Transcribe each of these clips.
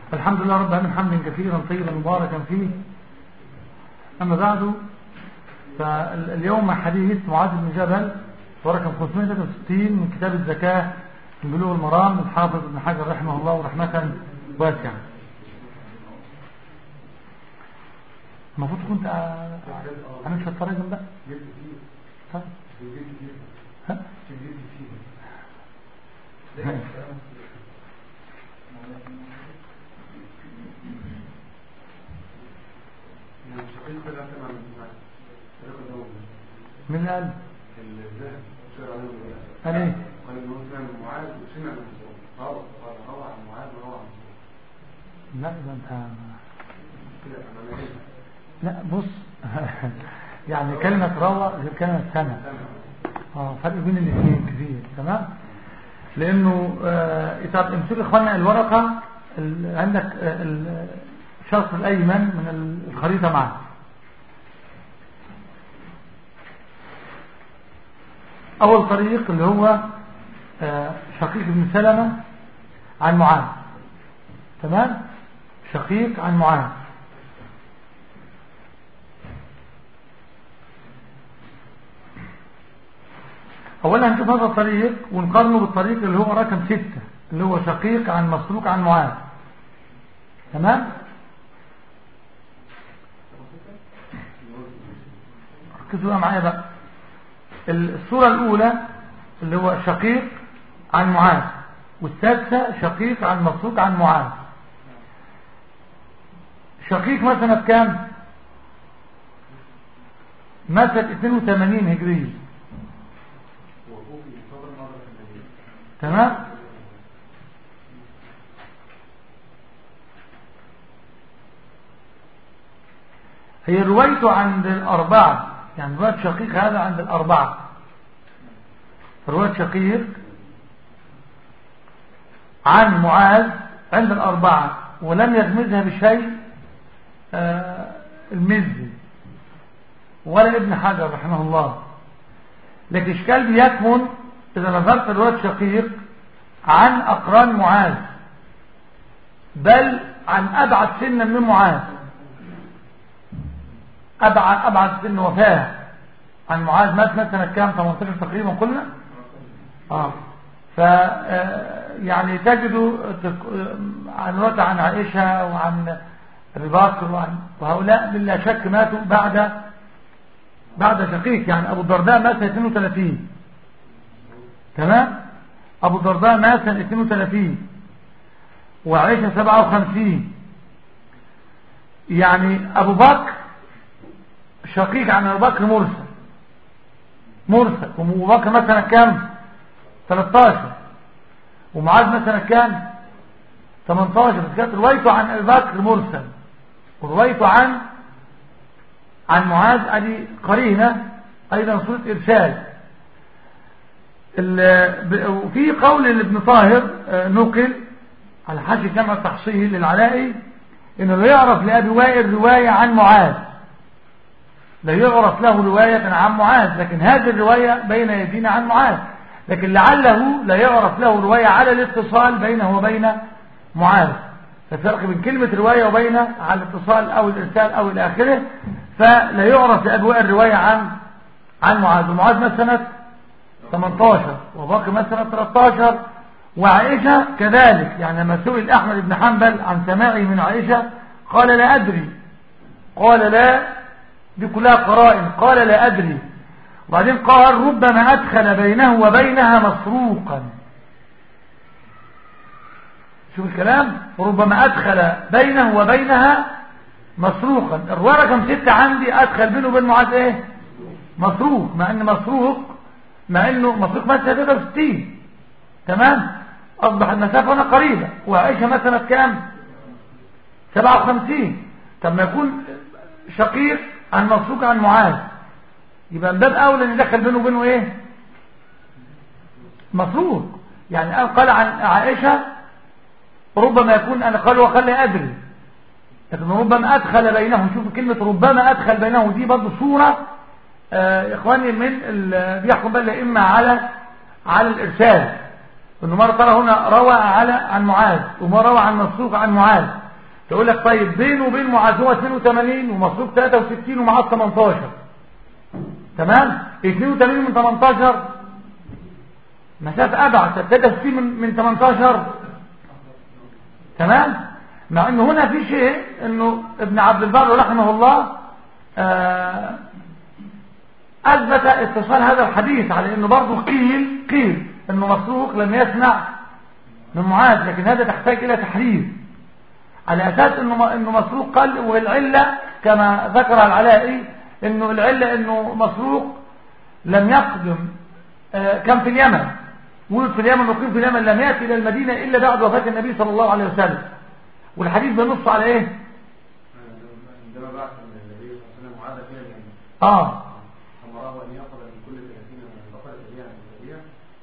الحمد لله رب العالمين حمدا كثيرا طيبا مباركا فيه أما بعد فاليوم حديث معاذ بن جبل ورقم 563 من كتاب الزكاة من بلوغ المرام الحافظ ابن حجر رحمه الله رحمة واسعة المفروض كنت عامل في الطريق بقى طيب ها من اللي قال قال ايه لا ده انت لا بص يعني كلمة روى غير كلمة سنة اه فرق بين الاثنين كتير تمام لانه آه اذا امسك اخوانا الورقة عندك آه الشرط الايمن من الخريطة معك اول طريق اللي هو آه شقيق بن سلمة عن معاذ تمام شقيق عن معاذ اولا هنشوف هذا الطريق ونقارنه بالطريق اللي هو رقم ستة اللي هو شقيق عن مسروق عن معاذ تمام ركزوا بقى معايا بقى الصورة الاولى اللي هو شقيق عن معاذ والسادسة شقيق عن مسروق عن معاذ شقيق مثلا بكام مثل 82 هجرية تمام هي روايته عند الأربعة يعني رواية شقيق هذا عند الأربعة رواية شقيق عن معاذ عند الأربعة ولم يغمزها بشيء آه المزي ولا ابن حجر رحمه الله لكن اشكال بيكمن إذا نظرت رواية شقيق عن أقران معاذ بل عن أبعد سنا من معاذ أبعد, أبعد سن وفاة عن معاذ مات مثلا كام 18 تقريبا قلنا آه. ف يعني تجد عن رواية عن عائشة وعن أبي بكر وعن وهؤلاء بلا شك ماتوا بعد بعد شقيق يعني أبو الدرداء مات 32 تمام ابو الدرداء مات سنه 32 وعائشه 57 يعني ابو بكر شقيق عن ابو بكر مرسل مرسل وابو بكر مثلا كام 13 ومعاذ مثلا كام 18 بس كانت روايته عن ابي بكر مرسل وروايته عن عن معاذ ادي قرينه ايضا صوره ارسال وفي قول لابن طاهر نقل على حاشي جمع التحصيل للعلائي انه لا يعرف لابي وائل روايه عن معاذ لا يعرف له روايه عن معاذ لكن هذه الروايه بين يدينا عن معاذ لكن لعله لا يعرف له روايه على الاتصال بينه وبين معاذ فالفرق بين كلمه روايه وبين على الاتصال او الارسال او الى اخره فلا يعرف لابي وائل روايه عن عن معاذ ومعاذ مثلا 18 وباقي مثلا 13 وعائشة كذلك يعني لما سئل أحمد بن حنبل عن سماعه من عائشة قال لا أدري قال لا دي كلها قرائن قال لا أدري وبعدين قال ربما أدخل بينه وبينها مسروقا شوف الكلام ربما أدخل بينه وبينها مسروقا الرواية رقم ستة عندي أدخل بينه وبين معاذ إيه مسروق مع أن مسروق مع انه مسروق مثلا 63 تمام اصبح المسافه هنا قريبه وعائشه مثلا كام 57 طب ما يكون شقيق عن مسروق عن معاذ يبقى من باب اولى ان يدخل بينه وبينه ايه مسروق يعني قال عن عائشه ربما يكون انا قال وقال لا ادري لكن ربما ادخل بينهم شوف كلمه ربما ادخل بينهم دي برضه صوره آه اخواني من بيحكم بقى الائمه على على الارسال انه مرة ترى هنا روى على عن معاذ وما روى عن مسروق عن معاذ تقول لك طيب بينه وبين معاذ هو 82 ومسروق 63 ومعاذ 18 تمام 82 من 18 مسافة أبعد 63 من من 18 تمام مع انه هنا في شيء انه ابن عبد البر رحمه الله آه اثبت اتصال هذا الحديث على انه برضه قيل قيل انه مسروق لم يسمع من معاذ لكن هذا تحتاج الى تحرير على اساس انه انه مسروق قال والعله كما ذكر العلائي انه العله انه مسروق لم يقدم آه كان في اليمن ولد في اليمن وقيم في اليمن لم ياتي الى المدينه الا بعد وفاه النبي صلى الله عليه وسلم والحديث بينص على ايه عندما بعث النبي صلى الله عليه وسلم معاذ فيها اليمن اه امره ان ياخذ من كل 30 بقره اليمن الهديه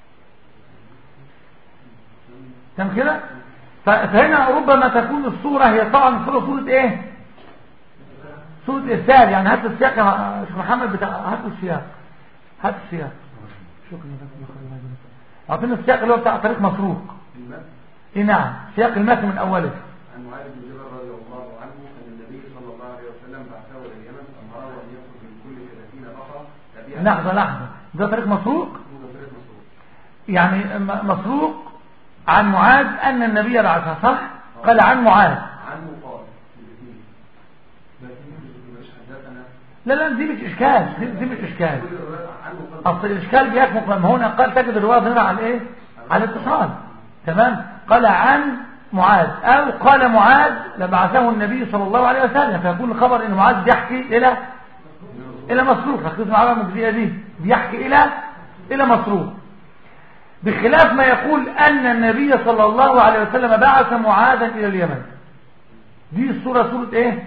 تمام كده ف- فهنا ربما تكون الصورة هي طبعا الصورة صورة ايه صورة ارسال يعني هات السياق يا شيخ محمد بتاع هات السياق هات السياق شكرا لك اعطينا السياق اللي هو بتاع طريق مسروق المتن ايه نعم سياق المتن من اوله عن معاذ بن جبل رضي الله عنه ان النبي صلى الله عليه وسلم بعثه الى اليمن امره ان ياخذ من كل 30 بقره تبيعا لحظة لحظة ده طريق مسروق هو فريق مسروق يعني م- مسروق عن معاذ ان النبي بعثها صح قال عن معاذ عنه قال الاثنين لكن مش حدثنا لا لا دي مش اشكال دي, دي مش اشكال كل الروايات عنه قال اصل الاشكال بيكمن لما هنا قال تجد الروايه هنا على ايه على الاتصال تمام قال عن معاذ او قال معاذ لبعثه النبي صلى الله عليه وسلم فيكون الخبر ان معاذ بيحكي الى الى مسروق ركزوا معايا من الجزئيه دي بيحكي الى الى مسروق بخلاف ما يقول ان النبي صلى الله عليه وسلم بعث معاذا الى اليمن دي الصوره صوره ايه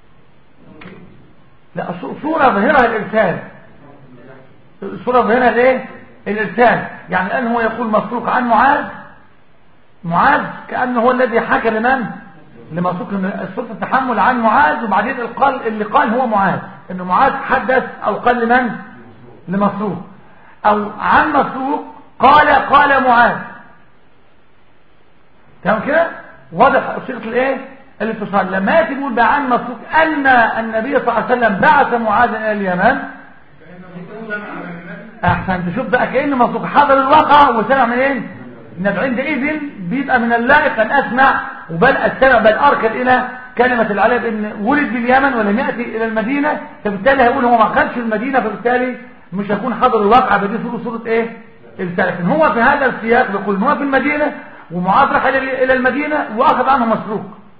لا صو- صوره ظاهرها الارسال الصورة هنا الايه الارسال يعني الان هو يقول مسروق عن معاذ معاذ كانه هو الذي حكى لمن لمسروق إن سوره التحمل عن معاذ وبعدين القال اللي قال هو معاذ انه معاذ حدث او قال لمن لمسروق او عن مسروق قال قال معاذ تمام كده واضح صيغه الايه الاتصال لما ياتي يقول بقى عن مسروق ان النبي صلى الله عليه وسلم بعث معاذا الى اليمن احسن تشوف بقى كأن مسروق حضر الواقع وسمع منين ان عندئذ بيبقى من اللائق ان اسمع وبل استمع بل اركن الى كلمة العلاء بان ولد باليمن ولم يأتي الى المدينة فبالتالي هيقول هو ما كانش في المدينة فبالتالي مش هيكون حضر الواقع بدي صورة صورة ايه الرسالة لكن هو في هذا السياق بيقول ان هو في المدينة ومعاذ راح الى إلى المدينة واخذ عنه مسروق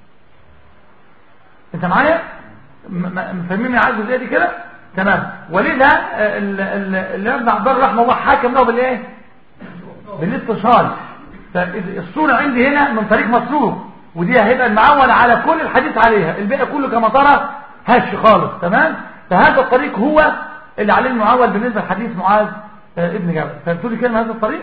انت معايا م- م- فاهمين من عايز الجزئيه دي كده تمام ولذا آه، ال- ال- اللي ابن عبد الله رحمه الله حكم له بالايه بالاتصال فالصوره عندي هنا من طريق مسروق ودي هيبقى المعول على كل الحديث عليها الباقي كله كما ترى هش خالص تمام فهذا الطريق هو اللي عليه المعول بالنسبه لحديث معاذ آه، ابن جبل فهمتوا لي كلمه هذا الطريق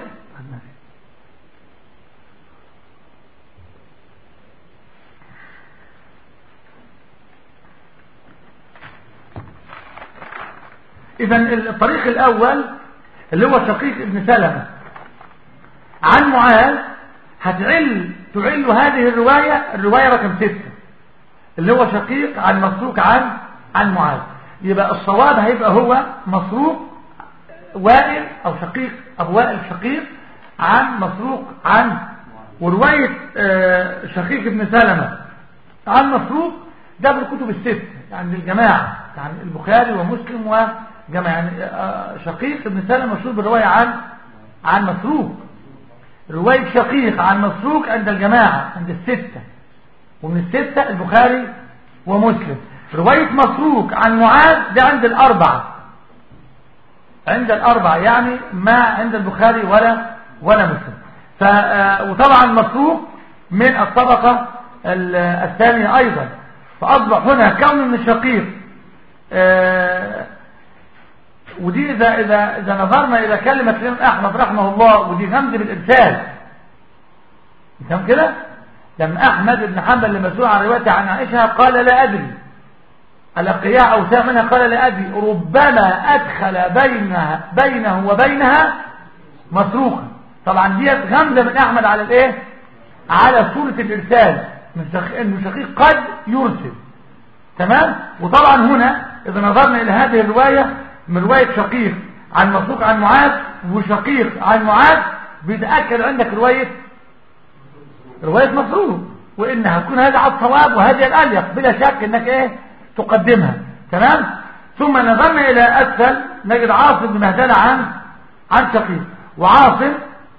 اذا الطريق الاول اللي هو شقيق ابن سلمة عن معاذ هتعل تعل هذه الرواية الرواية رقم ستة اللي هو شقيق عن مسروق عن عن معاذ يبقى الصواب هيبقى هو مسروق وائل او شقيق ابو وائل شقيق عن مسروق عن ورواية آه، شقيق ابن سلمة عن مسروق ده في الكتب الست يعني الجماعة يعني البخاري ومسلم وجماعة يعني آه، شقيق ابن سلمة مشهور بالرواية عن عن مسروق رواية شقيق عن مسروق عند الجماعة عند الستة ومن الستة البخاري ومسلم رواية مسروق عن معاذ ده عند الأربعة عند الأربعة يعني ما عند البخاري ولا ولا مسلم ف آه، وطبعا مسروق من الطبقة ال- الثانية أيضا فأصبح هنا كون من الشقيق آه، ودي إذا, إذا, إذا نظرنا إلى كلمة الإمام أحمد رحمه الله ودي غمز بالإرسال تمام كده لما أحمد بن حنبل لما سئل عن روايته عن عائشة قال لا أدري على قياع أو ساعة منها قال لا أدري ربما أدخل بينها بينه وبينها مسروقا طبعا ديت غمزة من احمد على الايه على صورة الارسال من شقيق انه شقيق قد يرسل تمام وطبعا هنا اذا نظرنا الى هذه الرواية من رواية شقيق عن مسروق عن معاذ وشقيق عن معاذ بيتأكد عندك رواية رواية مسروق وانها تكون هذا على الصواب وهذه الاليق بلا شك انك ايه تقدمها تمام ثم نظرنا الى اسفل نجد عاصم بن مهدلة عن عن شقيق وعاصم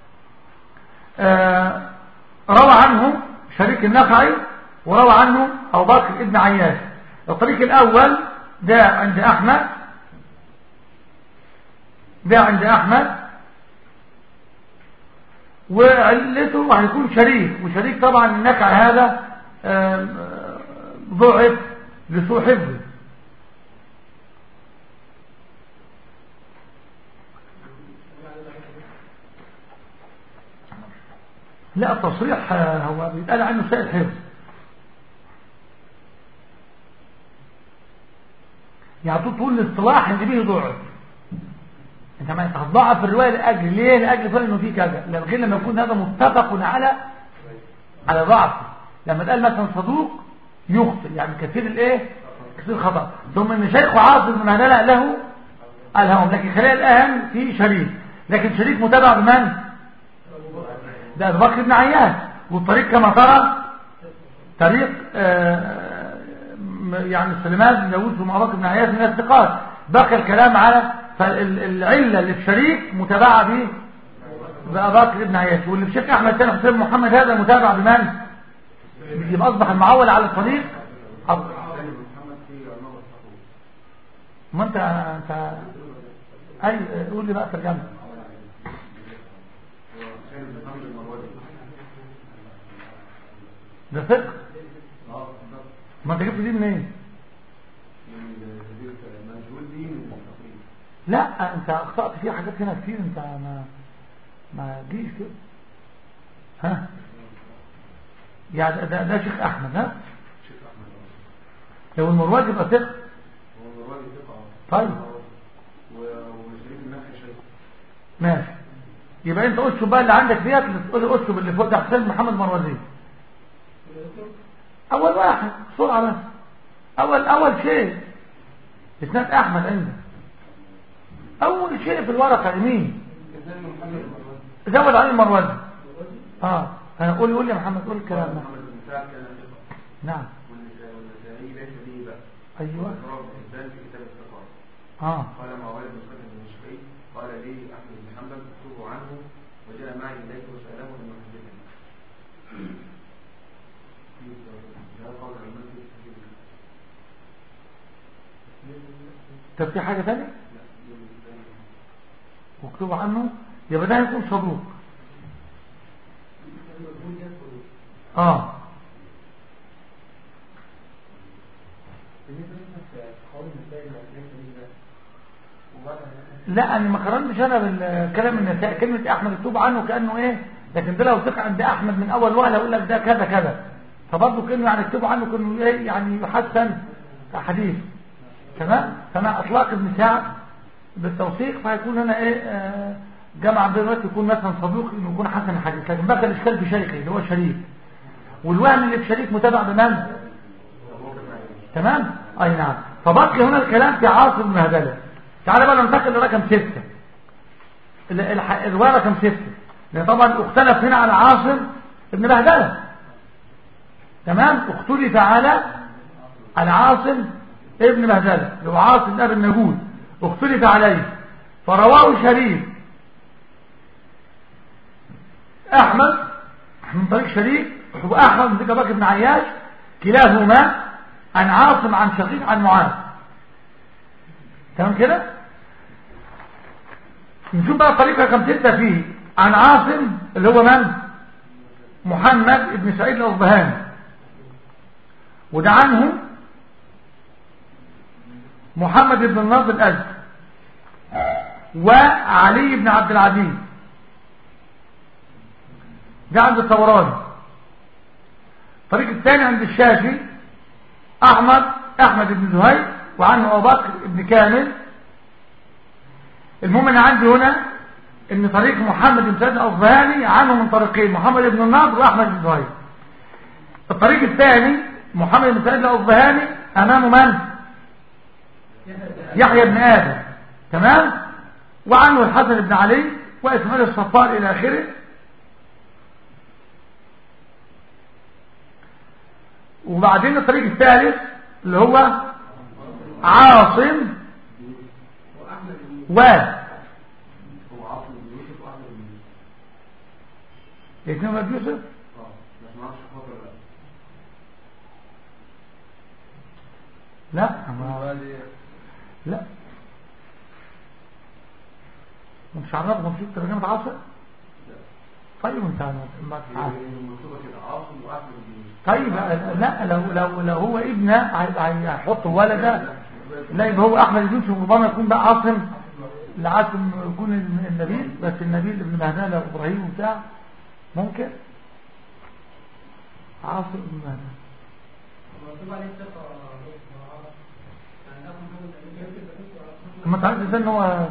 آه روى عنه شريك النخعي وروى عنه ابو بكر ابن عياش الطريق الاول ده عند احمد ده عند احمد وعلته هيكون شريك وشريك طبعا النكع هذا ضعف لسوء حفظه لا التصريح هو بيتقال عنه سائل حفظ يعني طول الاصطلاح ان به ضعف انت ما انت هتضعف الروايه لاجل ليه لاجل فعلا انه في كذا غير لما يكون هذا متفق على على ضعفه لما قال مثلا صدوق يخطئ يعني كثير الايه كثير الخطا ثم ان شيخ عاصم بن مهدله له الهم لكن خلال الاهم في شريك لكن شريك متابع بمن ده ابو بكر بن عياش والطريق كما ترى طريق آه يعني سليمان بن داوود ثم ابو بكر بن عياش من الثقات بقى الكلام على فالعله اللي في شريك متابعه به بأبو بكر بن عياش واللي في شيخ احمد بن حسين محمد هذا متابع بمن يبقى اصبح المعول على الطريق أب... ما انت انت اي قول لي بقى ترجمه ده فقه ما انت جبت دي منين لا انت اخطأت فيها حاجات هنا كتير انت ما ما جيش كده ها يعني ده, ده شيخ احمد ها شيخ احمد لو المروج يبقى ثقه هو الراجل ثقه طيب وشريك النفع شيخ ماشي يبقى انت اشرب بقى اللي عندك ديت اشرب اللي فوق ده حسين محمد مروزي اول واحد بسرعه بس اول اول شيء اسناد احمد عندك اول شيء في الورقه يمين زود عليه المروزي اه انا قول قول يا محمد قول الكلام ده محمد بن سعد كان ثقه نعم والنسائي والنسائي ليس به بأس ايوه رواه ابن حبان في كتاب الثقات اه قال معاويه بن سلمة بن شقيق قال لي احمد بن حنبل اكتبه عنه وجاء معي اليه وساله ان يحدثني هذا قول علماء في التحديد. طب في حاجه ثانيه لا، يقول الثاني. مكتوب عنه يبقى ده هيكون صدوق اه لا انا ما قارنتش انا بالكلام النسائي كلمه احمد مكتوب عنه كانه ايه لكن ده لو ثقه عند احمد من اول وهله يقول لك ده كذا كذا فبرضه كانه يعني يكتبوا عنه كانه ايه يعني يحسن حديث تمام فمع اطلاق ابن سعد بالتوثيق فهيكون هنا ايه آه جمع بين الوقت يكون مثلا صدوق انه يكون حسن الحديث لكن بقى الاشكال في شيخه اللي هو شريك والوهم اللي في شريك متابع بمن تمام اي نعم فبقي هنا الكلام في عاصم بن هدله تعالى بقى ننتقل لرقم ستة ال- الح- الرواية رقم ستة لان طبعا اختلف هنا على عاصم ابن بهدلة تمام اختلف على على عاصم ابن بهدلة اللي هو عاصم ابن النجود اختلف عليه فرواه شريف احمد من طريق شريك واحمد بن بكر بن عياش كلاهما عن عاصم عن شقيق عن معاذ تمام كده نشوف بقى طريقة كم ستة فيه عن عاصم اللي هو من محمد بن سعيد الأصبهاني وده عنه محمد بن الناصر الأزد وعلي بن عبد العزيز ده عند الطبراني الطريق الثاني عند الشافعي احمد احمد بن زهير وعنه ابو بكر بن كامل المهم انا عندي هنا ان طريق محمد بن سعيد الاصبهاني عنه من طريقين محمد بن النضر واحمد بن زهير الطريق الثاني محمد بن سعيد الاصبهاني امامه من يحيى بن ادم تمام وعنه الحسن بن علي واسماعيل الصفار الى اخره وبعدين الطريق الثالث اللي هو عاصم و هو عاصم بن يوسف واحمد بن يوسف الاثنين ولاد يوسف اه بس ما اعرفش خاطر لا لا ما لا مش عرفهم في ترجمة عاصم طيب انت ما تعرف مكتوبه كده عاصم واحمد بن يوسف طيب لا لو لو لو هو ابنه هي- هيحط ولده لا يبقى هو احمد بن يوسف ربما يكون بقى عاصم لعاصم يكون النبيل بس النبيل ابن مهدان وابراهيم وبتاع ممكن عاصم ابن مهدان ما تعرفش ازاي ان هو انا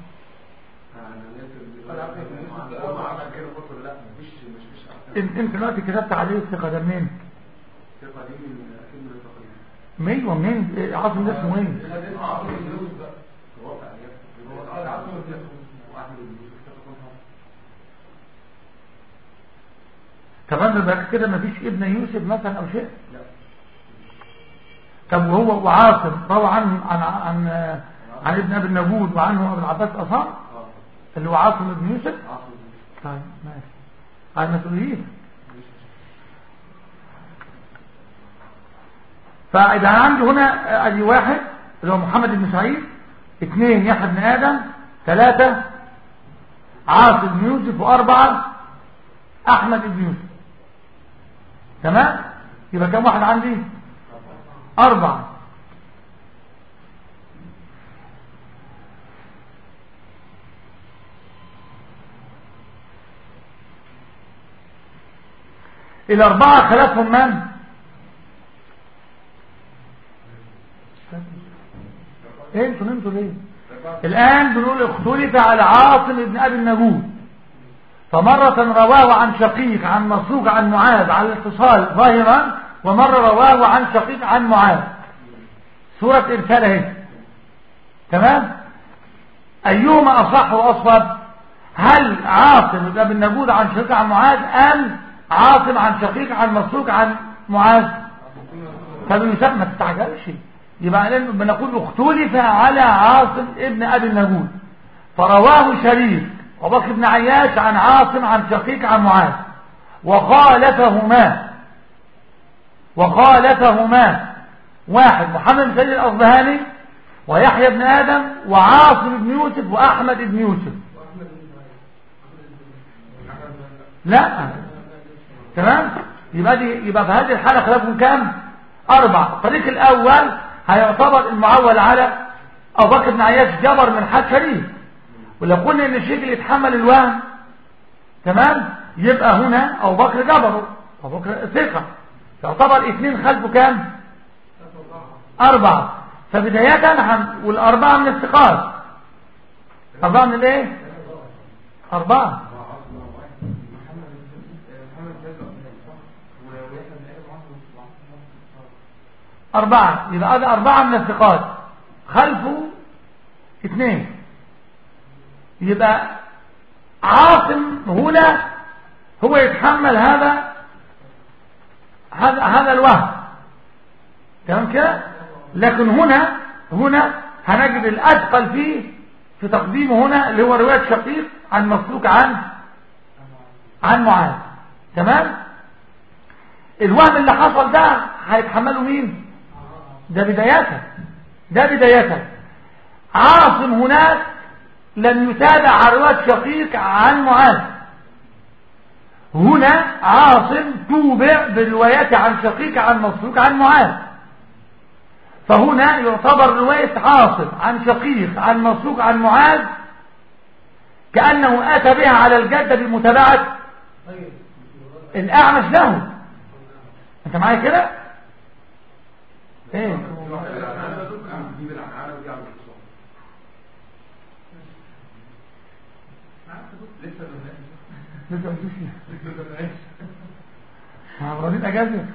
ناسي هو ما عمل كده خاطر لا مفيش مش مش احسن انت انت دلوقتي كتبت عليه الثقه ده منين؟ الثقه دي من اكيد من التقريب مين ومنين إيه عاصم ده اسمه ايه؟ عاصم بن يوسف بقى هو بتاع اليمن هو قال عاصم بن يوسف واحمد بن يوسف كده كون حاصل طب انا بقى كده مفيش ابن يوسف مثلا او شيء؟ لا طب وهو وعاصم روى عنه عن عن عن ابن ابي النجود وعنه ابو العباس اصام اه اللي هو عاصم بن يوسف عاصم بن يوسف طيب ماشي على المسؤولين فإذا عندي هنا ادي واحد اللي هو محمد بن سعيد اثنين يحيى بن ادم ثلاثة عاصم بن يوسف واربعة احمد بن يوسف تمام يبقى كم واحد عندي اربعة الأربعة خلافهم من؟ ايه انتوا نمتوا ليه؟ الآن بنقول اختلف على عاصم بن أبي النجود فمرة رواه عن شقيق عن مسروق عن معاذ على الاتصال ظاهرا ومرة رواه عن شقيق عن معاذ سورة إرسال اهي تمام؟ أيهما أصح وأصوب؟ هل عاصم بن أبي النجود عن شقيق عن معاذ أم عاصم عن شقيق عن مسروق عن معاذ فبيسمى ما تستعجلش يبقى لأنه بنقول اختلف على عاصم ابن أبي النجود فرواه شريك وبكر بن عياش عن عاصم عن شقيق عن معاذ وخالفهما وخالفهما واحد محمد بن سيد الأصبهاني ويحيى بن آدم وعاصم بن يوسف وأحمد بن يوسف لا تمام يبقى دي يبقى في هذه الحالة خلافهم كام أربعة الطريق الأول هيعتبر المعول على أبو بكر بن عياش جبر من حد شريف ولو قلنا ان الشيء اللي يتحمل الوهم تمام يبقى هنا ابو بكر جبره ابو بكر ثقه يعتبر اثنين خلفه كام اربعه فبدايه هم والاربعه من الثقات اربعه من الايه اربعه أربعة يبقى هذا أربعة من الثقات خلفه اثنين يبقى عاصم هنا هو يتحمل هذا هذا هذا الوهم تمام كده لكن هنا هنا هنجد الأثقل فيه في تقديمه هنا اللي هو رواية شقيق عن مسلوك عن عن معاذ تمام الوهم اللي حصل ده هيتحمله مين ده بدايته ده بدايته عاصم هناك لم يتابع عن رواية شقيق عن معاذ هنا عاصم توبع بروايات عن شقيق عن مسروق عن معاذ فهنا يعتبر رواية عاصم عن شقيق عن مسروق عن معاذ كأنه أتى بها على الجدة بمتابعة الأعمش له أنت معايا كده؟ ايه دي بالعنعنه ودي على الاتصال لسه لسه ما فيش عبرانين اجازه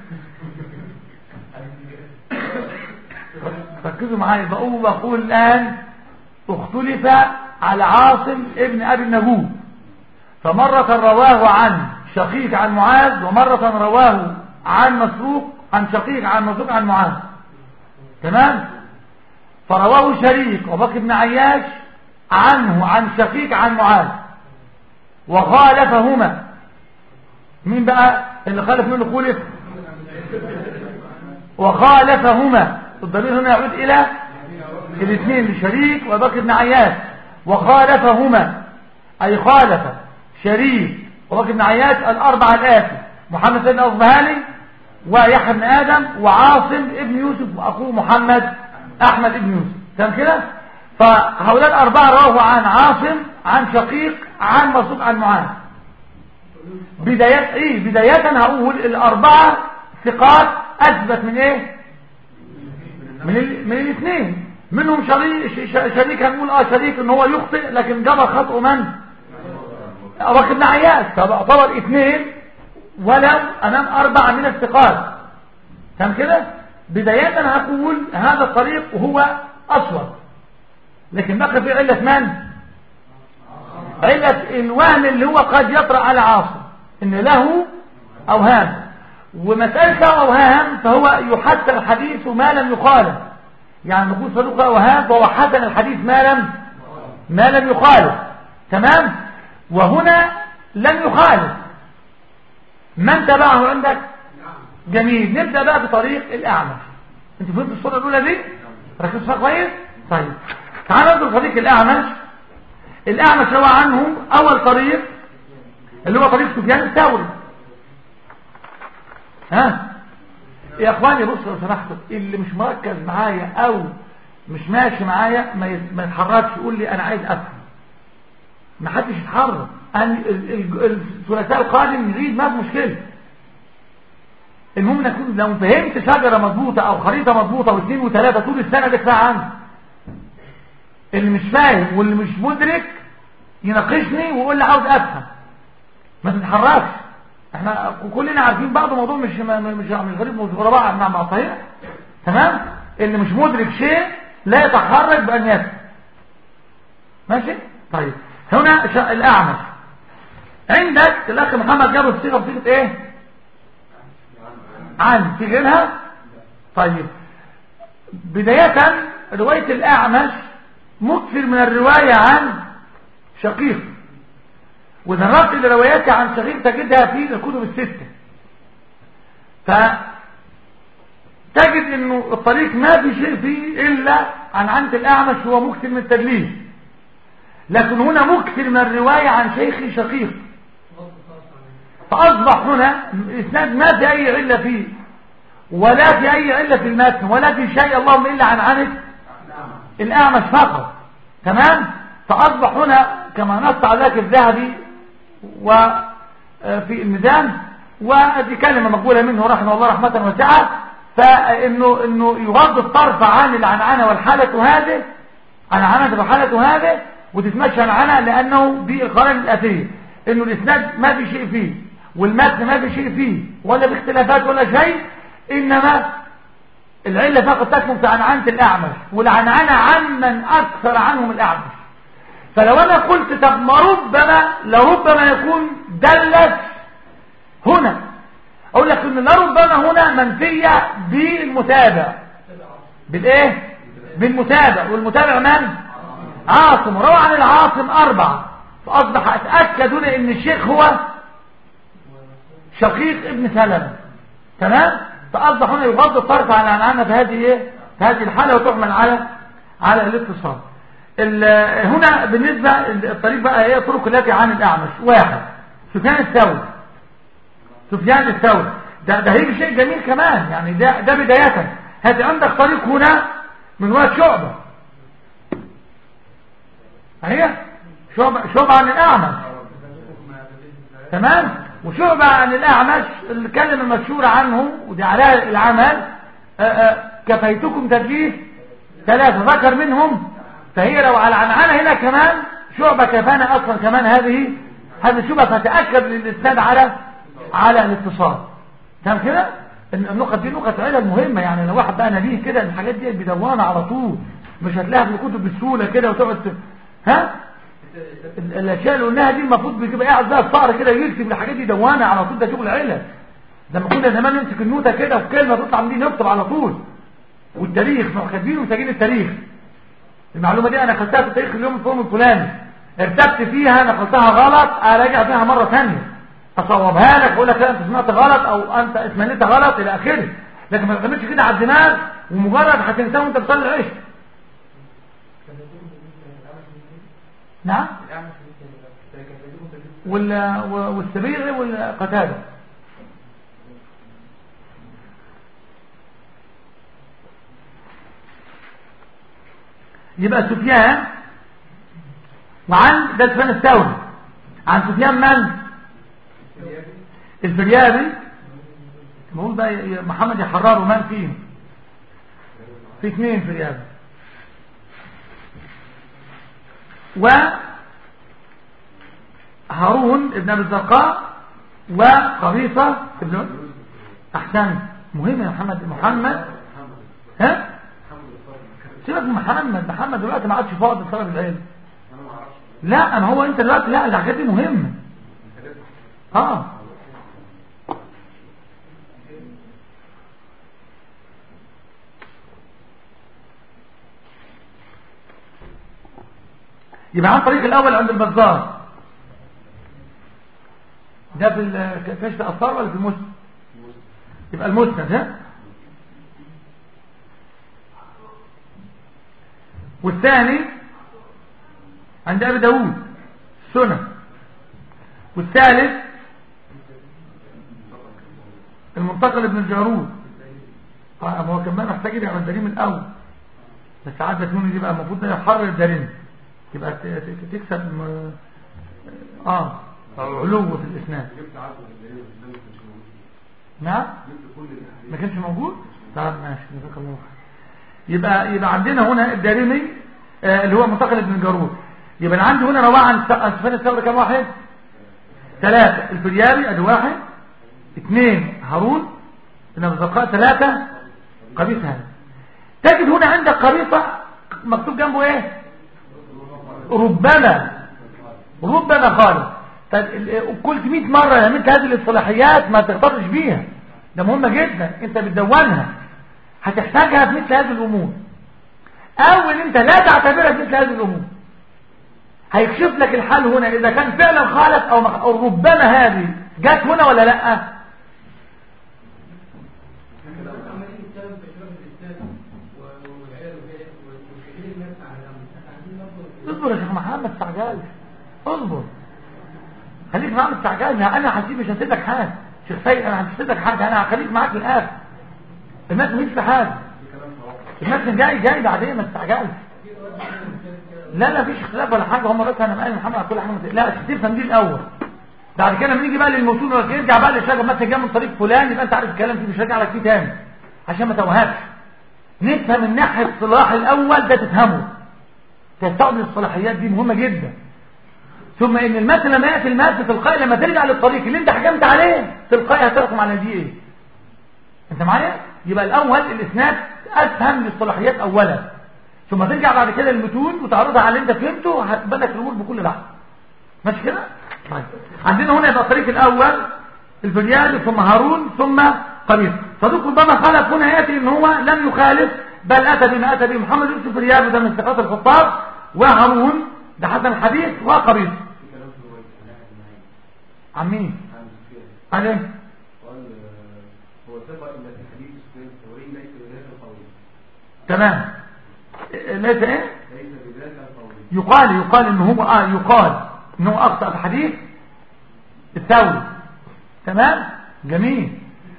ركزوا معايا بقول بقول الان اختلف على عاصم ابن ابي النجوم فمرة رواه عن شقيق عن معاذ ومرة رواه عن مسروق عن شقيق عن مسروق عن معاذ تمام فرواه شريك وبكر بن عياش عنه عن شقيق عن معاذ وخالفهما مين بقى اللي خالف مين اللي خولف وخالفهما الضمير هنا يعود الى الاثنين لشريك وبكر بن عياش وخالفهما اي خالف شريك وبكر بن عياش الاربعه الاتي محمد بن الظهالي ويحيى بن ادم وعاصم ابن يوسف واخوه محمد احمد ابن يوسف تمام كده فهؤلاء الاربعه رواه عن عاصم عن شقيق عن مسروق عن معاذ بداية ايه بداية هقول الاربعة ثقات اثبت من ايه من ال... من الاثنين منهم شريك شريك هنقول اه شريك ان هو يخطئ لكن جبر خطأه من ابو بن عياش فاعتبر اثنين ولو امام اربعة من الثقات تمام كده بداية هقول هذا الطريق هو اصوب لكن بقى في علة من علة الوهم اللي هو قد يطرأ على عاصم ان له اوهام ومسألة اوهام فهو يحسن الحديث ما لم يخالف يعني نقول صدوق اوهام فهو حسن الحديث ما لم ما لم يخالف تمام وهنا لم يخالف من تبعه عندك جميل نبدأ بقى بطريق الأعمش انت فهمت الصورة الأولى دي ركزت فيها كويس طيب تعالوا نبدأ بطريق الأعمش الأعمش هو عنه أول طريق اللي هو طريق سفيان الثوري ها يا اخواني بصوا لو سمحتوا اللي مش مركز معايا او مش ماشي معايا ما يت- ما يتحركش يقول لي انا عايز افهم ما حدش يتحرك أن ال- ال- الثلاثاء القادم يزيد ما في مشكله المهم نكون لو فهمت شجره مضبوطه او خريطه مضبوطه واثنين وثلاثه طول السنه ده كفايه عني اللي مش فاهم واللي مش مدرك يناقشني ويقول لي عاوز افهم ما تتحركش احنا كلنا عارفين بعض الموضوع مش ما- مش مش غريب مش غرباء احنا مع صحيح تمام اللي مش مدرك شيء لا يتحرك بان يفهم ماشي طيب هنا ش- الاعمش عندك الاخ محمد جاب الصيغه بصيغه ايه عن في غيرها طيب بدايه روايه الاعمش مكثر من الروايه عن شقيق وذهبت لروايات عن شقيق تجدها في الكتب الستة فتجد انه الطريق ما في شيء فيه الا عن عنت الاعمش هو مكثر من التدليس لكن هنا مكثر من الرواية عن شيخ شقيق فاصبح هنا الاسناد ما في اي علة فيه ولا في اي علة في المتن ولا في شيء اللهم الا عن عنت الاعمش فقط تمام فاصبح هنا كما نص على ذلك الذهبي وفي الميزان ودي كلمة مقبولة منه رحمه الله رحمة واسعة فإنه إنه يغض الطرف عن العنعنة والحالة هذه العنعنة والحالة هذه وتتمشى العنعنة لأنه بالقرائن الآتية إنه الإسناد ما في شيء فيه والمتن ما في شيء فيه ولا باختلافات ولا شيء إنما العلة فقط تكمن في عنعنة الأعمش والعنعنة عمن أكثر عنهم الأعمش فلو انا قلت طب ما ربما لربما يكون دلت هنا اقول لك ان لربما هنا منفية بالمتابع بالايه بالمتابع والمتابع من عاصم روى عن العاصم اربعة فاصبح اتأكد هنا ان الشيخ هو شقيق ابن سلمة تمام فاصبح هنا يغض الطرف عن العنعنة في هذه ايه في هذه الحالة وتحمل على على الاتصال ال- هنا بالنسبة الطريق بقى هي طرق التي عن الأعمش واحد سفيان الثوري سفيان الثوري ده ده هيجي شيء جميل كمان يعني ده ده بداية هات عندك طريق هنا من وقت شعبة هي شعبة شعبة عن الأعمش تمام وشعبة عن الأعمش الكلمة المشهورة عنه ودي عليها العمل آه، آه، كفيتكم تدليس ثلاثة ذكر منهم فهي لو على العنعنة هنا كمان شعبة كفانا أصلا كمان هذه هذه الشبهه فتاكد للاسناد على على الاتصال تمام كده النقط دي نقط علم مهمه يعني لو واحد بقى نبيه كده الحاجات دي بيدونها على طول مش هتلاقيها في الكتب بسهوله كده وتقعد ت- ها ال- الاشياء اللي قلناها دي المفروض بيبقى قاعد بقى الصقر كده يكتب الحاجات دي دوانا على طول ده شغل علم لما كنا زمان نمسك النوتة كده وكلمة تطلع عاملين نكتب على طول والتاريخ نروح كاتبين ومسجلين التاريخ المعلومة دي انا خدتها في تاريخ اليوم الفوم الفلاني ارتبت فيها نقلتها غلط اراجع فيها مرة ثانية اصوبها لك اقول لك لا انت سمعت غلط او انت اسمنتها غلط الى اخره لكن ما تعملش كده على الدماغ ومجرد هتنساه وانت بتصلي العشاء نعم وال والسبيعي والقتاده يبقى سفيان وعن ده سفيان الثوري عن سفيان من الفريابي بقول بقى يا محمد يحرر ومن فيهم في اثنين فريابي و هارون ابن ابي الزرقاء وقبيصة ابن احسن مهم يا محمد محمد ها سيبك من محمد محمد دلوقتي ما عادش فاضي طلب العلم انا ما اعرفش لا انا هو انت دلوقتي لا الحاجات دي مهمه اه يبقى عن طريق الاول عند البزار ده في ال- كشف الاثار ولا في المسند يبقى المسند ها والثاني عند ابي داود سنة والثالث المنتقل ابن الجارود اه ما هو كمان محتاج يبقى على الدليل من الاول بس عادة نوني دي بقى المفروض ده يحرر الدليل يبقى ت- ت- تكسب م- اه علو في الاسناد جبت عدد الدليل والاسلام ما كانش موجود نعم جبت كل الاحاديث ما كانش موجود طب ماشي جزاك الله خير يبقى يبقى عندنا هنا الدارمي آه، اللي هو منتقل ابن الجارود يبقى انا عندي هنا رواه عن س- عن سفيان الثوري كام واحد ثلاثة الفريابي ادي واحد اثنين هارون بن ابي الزرقاء ثلاثة قبيصة هذا تجد هنا عندك قبيصة مكتوب جنبه ايه ربما ربما خالص طيب ال- قلت 100 مرة يا مثل هذه الاصطلاحيات ما تغترش بيها ده مهمة جدا انت بتدونها هتحتاجها في مثل هذه الامور او ان انت لا تعتبرها في مثل هذه الامور هيكشف لك الحال هنا اذا كان فعلا خالف او, مخ... أو ربما هذه جت هنا ولا لا اصبر يا شيخ محمد ما تستعجلش اصبر خليك معايا ما تستعجلش انا هسيب مش هسيب لك حاجه شيخ سيد انا مش هسيب لك حاجه انا هخليك معاك للاخر الناس مش في حاجه الناس جاي جاي بعدين ما تستعجلش لا لا فيش اختلاف ولا حاجه هم بس انا مقال محمد على كل حاجه ما تقلقش تفهم دي الاول بعد كده لما نيجي بقى للموصول ولا يرجع بقى للشجر مثلا جاي من طريق فلان يبقى انت عارف الكلام فيه مش راجع لك فيه تاني عشان ما توهكش نفهم الناحيه الصلاح الاول ده تفهمه تستوعب الصلاحيات دي مهمه جدا ثم ان المثل لما ياتي المثل تلقائي لما ترجع للطريق اللي انت حكمت عليه تلقائي هتحكم على دي ايه انت معايا يبقى الاول الاسناد افهم الاصطلاحيات اولا ثم ترجع بعد كده للمتون وتعرضها على اللي انت فهمته هتبان لك الامور بكل لحظه ماشي كده طيب عندنا هنا يبقى الطريق الاول الفريابي ثم هارون ثم قبيص صدوق ربما خالف هنا ياتي ان هو لم يخالف بل اتى بما اتى به محمد بن يوسف الفريابي ده من ثقات الخطاب وهارون ده حسن الحديث وقبيص في كلام في روايه الناحيه المعين عن مين عن سفيان عن ايه قال آه، هو ثقه ان في حديث سفيان الثوري ليس بذاك القوي تمام ليس ايه ليس بذاك القوي يقال يقال ان هو اه يقال ان هو اخطا في حديث الثوري تمام جميل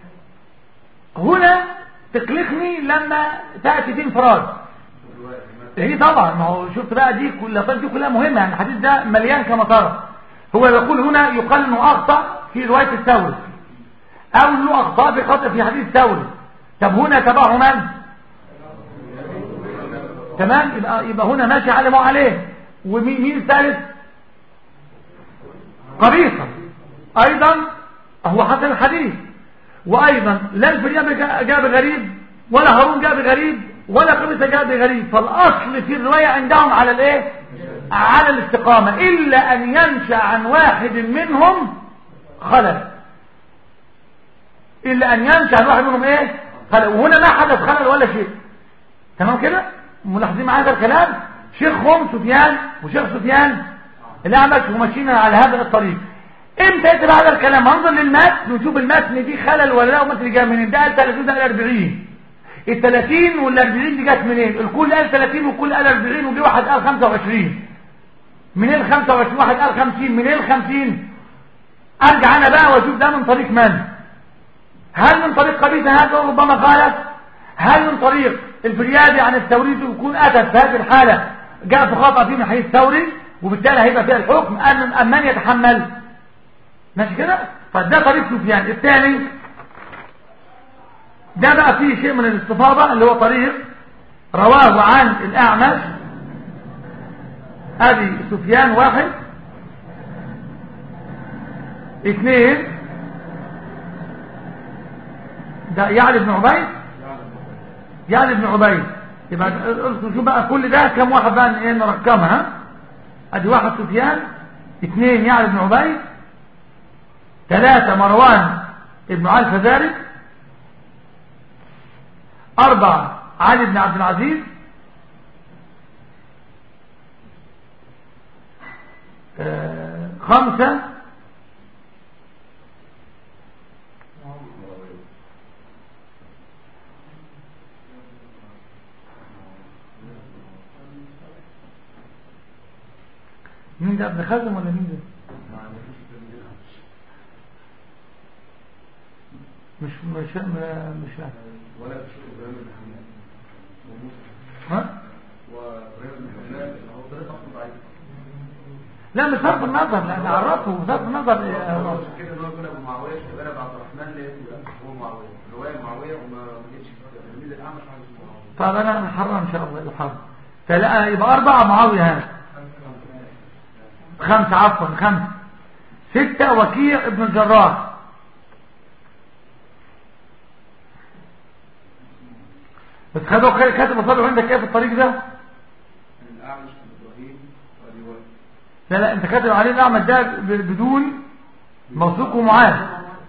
هنا تقلقني لما تاتي دي انفراد الروايه ايه طبعا ما هو شفت بقى دي كل اللقطات دي كلها مهمه يعني الحديث ده مليان كما ترى هو يقول هنا يقال انه اخطا في روايه الثوري او انه اخطا في خطا في حديث الثوري طب هنا تبعه من تمام يبقى يبقى هنا ماشي على ما عليه ومين مين الثالث قبيصا ايضا هو حسن الحديث وايضا لا الفريابي جاء بغريب ولا هارون جاء بغريب ولا قبيصة جاء بغريب فالاصل في الرواية عندهم على الايه على الاستقامة الا ان ينشأ عن واحد منهم خلل الا ان ينشأ عن واحد منهم ايه خلل وهنا ما حدث خلل ولا شيء تمام كده ملاحظين معايا هذا الكلام شيخهم سفيان وشيخ سفيان الاعمش وماشيين على هذا الطريق امتى يتبع هذا الكلام انظر للمتن وشوف المتن دي خلل ولا لا ومتن جاي منين ده قال 30 ده قال 40 ال 30 وال 40 دي جت منين الكل قال 30 والكل قال 40 وجي واحد قال 25 منين ال 25 واحد قال 50 منين ال 50 ارجع انا بقى واشوف ده من طريق من هل من طريق قبيسة هذا ربما قالت هل من طريق الفريابي عن التوريد يكون اتت في هذه الحالة جاء في خطأ فيه من حيث الثوري وبالتالي هيبقى فيها الحكم أم أم من يتحمل ماشي كده فده طريق سفيان الثاني ده بقى فيه شيء من الاستفاضة اللي هو طريق رواه عن الأعمش ادي سفيان واحد اثنين ده يعلي بن عبيد يعلي بن عبيد يبقى اذكر شوف بقى كل ده كم واحد بقى ايه نرقمها ادي واحد سفيان اثنين يعلي بن عبيد ثلاثة مروان ابن علي الفزاري أربعة علي بن عبد العزيز آه خمسة مين ده ابن خزم ولا مين ده مش مش مش ولا تشوف ابراهيم بن حماد وموسى ها وابراهيم بن حماد هو طريق اصلا ضعيف لا مش صرف النظر لا نعرفه صرف النظر إيه، هو هو. مش كده ان هو يكون ابو معاويه يبقى انا عبد الرحمن لقيته لا هو معاويه روايه معاويه وما ما جتش في تلميذ الاعمش حاجه اسمه معاويه طب انا هحرر ان شاء الله الحرب فلا يبقى أربعة معاوية هنا خمسة عفوا خمسة ستة وكيع ابن الجراح بس خدوا خير كاتب وصلوا عندك ايه في الطريق ده الاعمش بن ابراهيم وروايه لا لا انت كاتب عليه الاعمل ده ب- بدون موثوق ومعاد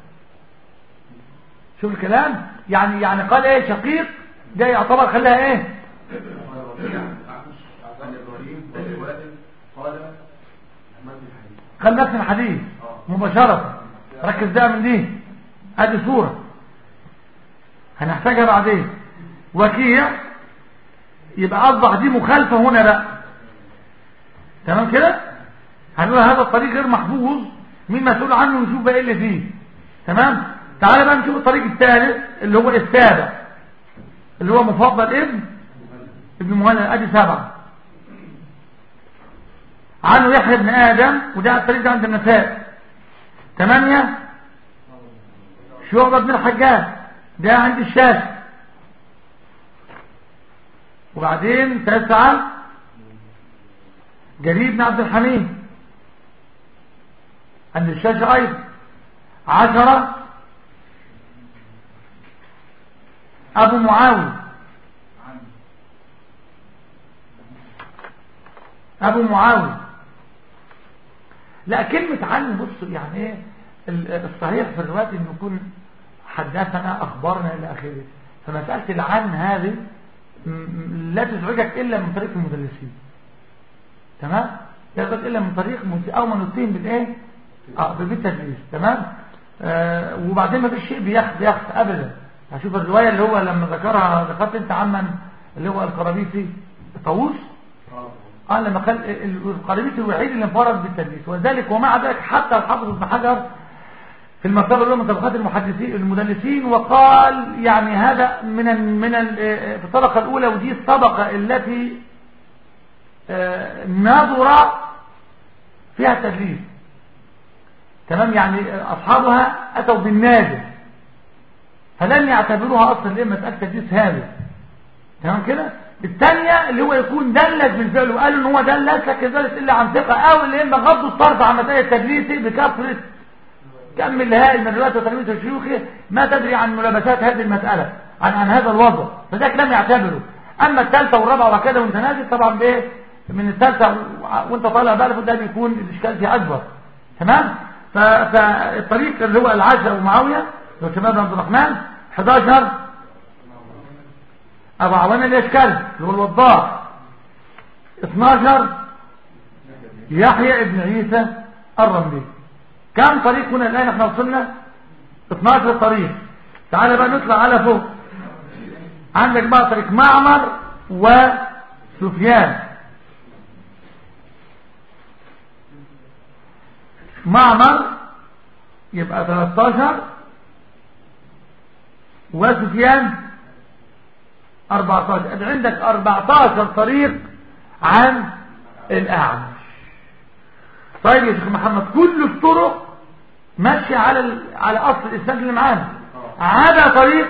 شوف الكلام يعني يعني قال ايه شقيق ده يعتبر خلاها ايه قال ربيع الاعمش عن ابراهيم وروايه قال احمد بن حنيفه خل نفس الحديث مباشرة ركز ده من دي ادي صورة هنحتاجها بعدين وكيع يبقى اصبح دي مخالفة هنا بقى تمام كده هنقول هذا الطريق غير محفوظ مين مسؤول عنه ونشوف بقى ايه اللي فيه تمام تعال بقى نشوف الطريق الثالث اللي هو السابع اللي هو مفضل ابن ابن مهند ادي سبعه عنه يحيى بن آدم وده الطريق ده عند النساء ثمانية شعبة بن الحجاج ده عند الشاشة وبعدين تسعة جرير بن عبد الحميد عند الشاشة أيضا عشرة أبو معاوية أبو معاوية لا كلمة عن بص يعني ايه ال- الصحيح في الرواية انه يكون حدثنا اخبارنا الى اخره فمسألة العن هذه م- م- لا تزعجك الا من طريق المدلسين تمام لا تزعجك الا من طريق مت- او من نتهم بالايه اه بالتدليس تمام آه وبعدين ما فيش شيء بيخ بيخ ابدا هشوف الرواية اللي هو لما ذكرها ذكرت انت عمن اللي هو القرابيسي طاووس اه قال لما قال القريبيس الوحيد اللي انفرد بالتدليس وذلك ومع ذلك حتى الحافظ ابن حجر في المرتبه الاولى من طبقات المحدثين المدلسين وقال يعني هذا من ال من ال في الطبقه الاولى ودي الطبقه التي آه، نظر فيها التدليس تمام يعني اصحابها اتوا بالنادر فلن يعتبروها اصلا ليه مساله تدليس هذا تمام كده الثانية اللي هو يكون دلس بالفعل وقالوا ان هو دلس لكن دلس الا عن ثقة او اللي اما غضوا الطرف عن مسألة تدليسه بكثرة كم الهائل من رواية وتلميذ شيوخه ما تدري عن ملابسات هذه المسألة عن عن هذا الوضع فذلك لم يعتبره اما الثالثة والرابعة وكذا وانت نازل طبعا بايه من الثالثة وانت طالع بقى ده بيكون الاشكال فيه اكبر تمام ف- فالطريق اللي هو العشرة ومعاوية لو شباب عبد الرحمن 11 ابو عوانة الاشكال اللي هو الوضاح 12 يحيى ابن عيسى الرملي كم طريق هنا الان احنا وصلنا 12 طريق تعال بقى نطلع على فوق عندك بقى طريق معمر وسفيان معمر يبقى 13 وسفيان 14 يبقى عندك 14 طريق عن الأعمش طيب يا شيخ محمد كل الطرق ماشية على ال... على أصل الإسناد اللي معانا عدا طريق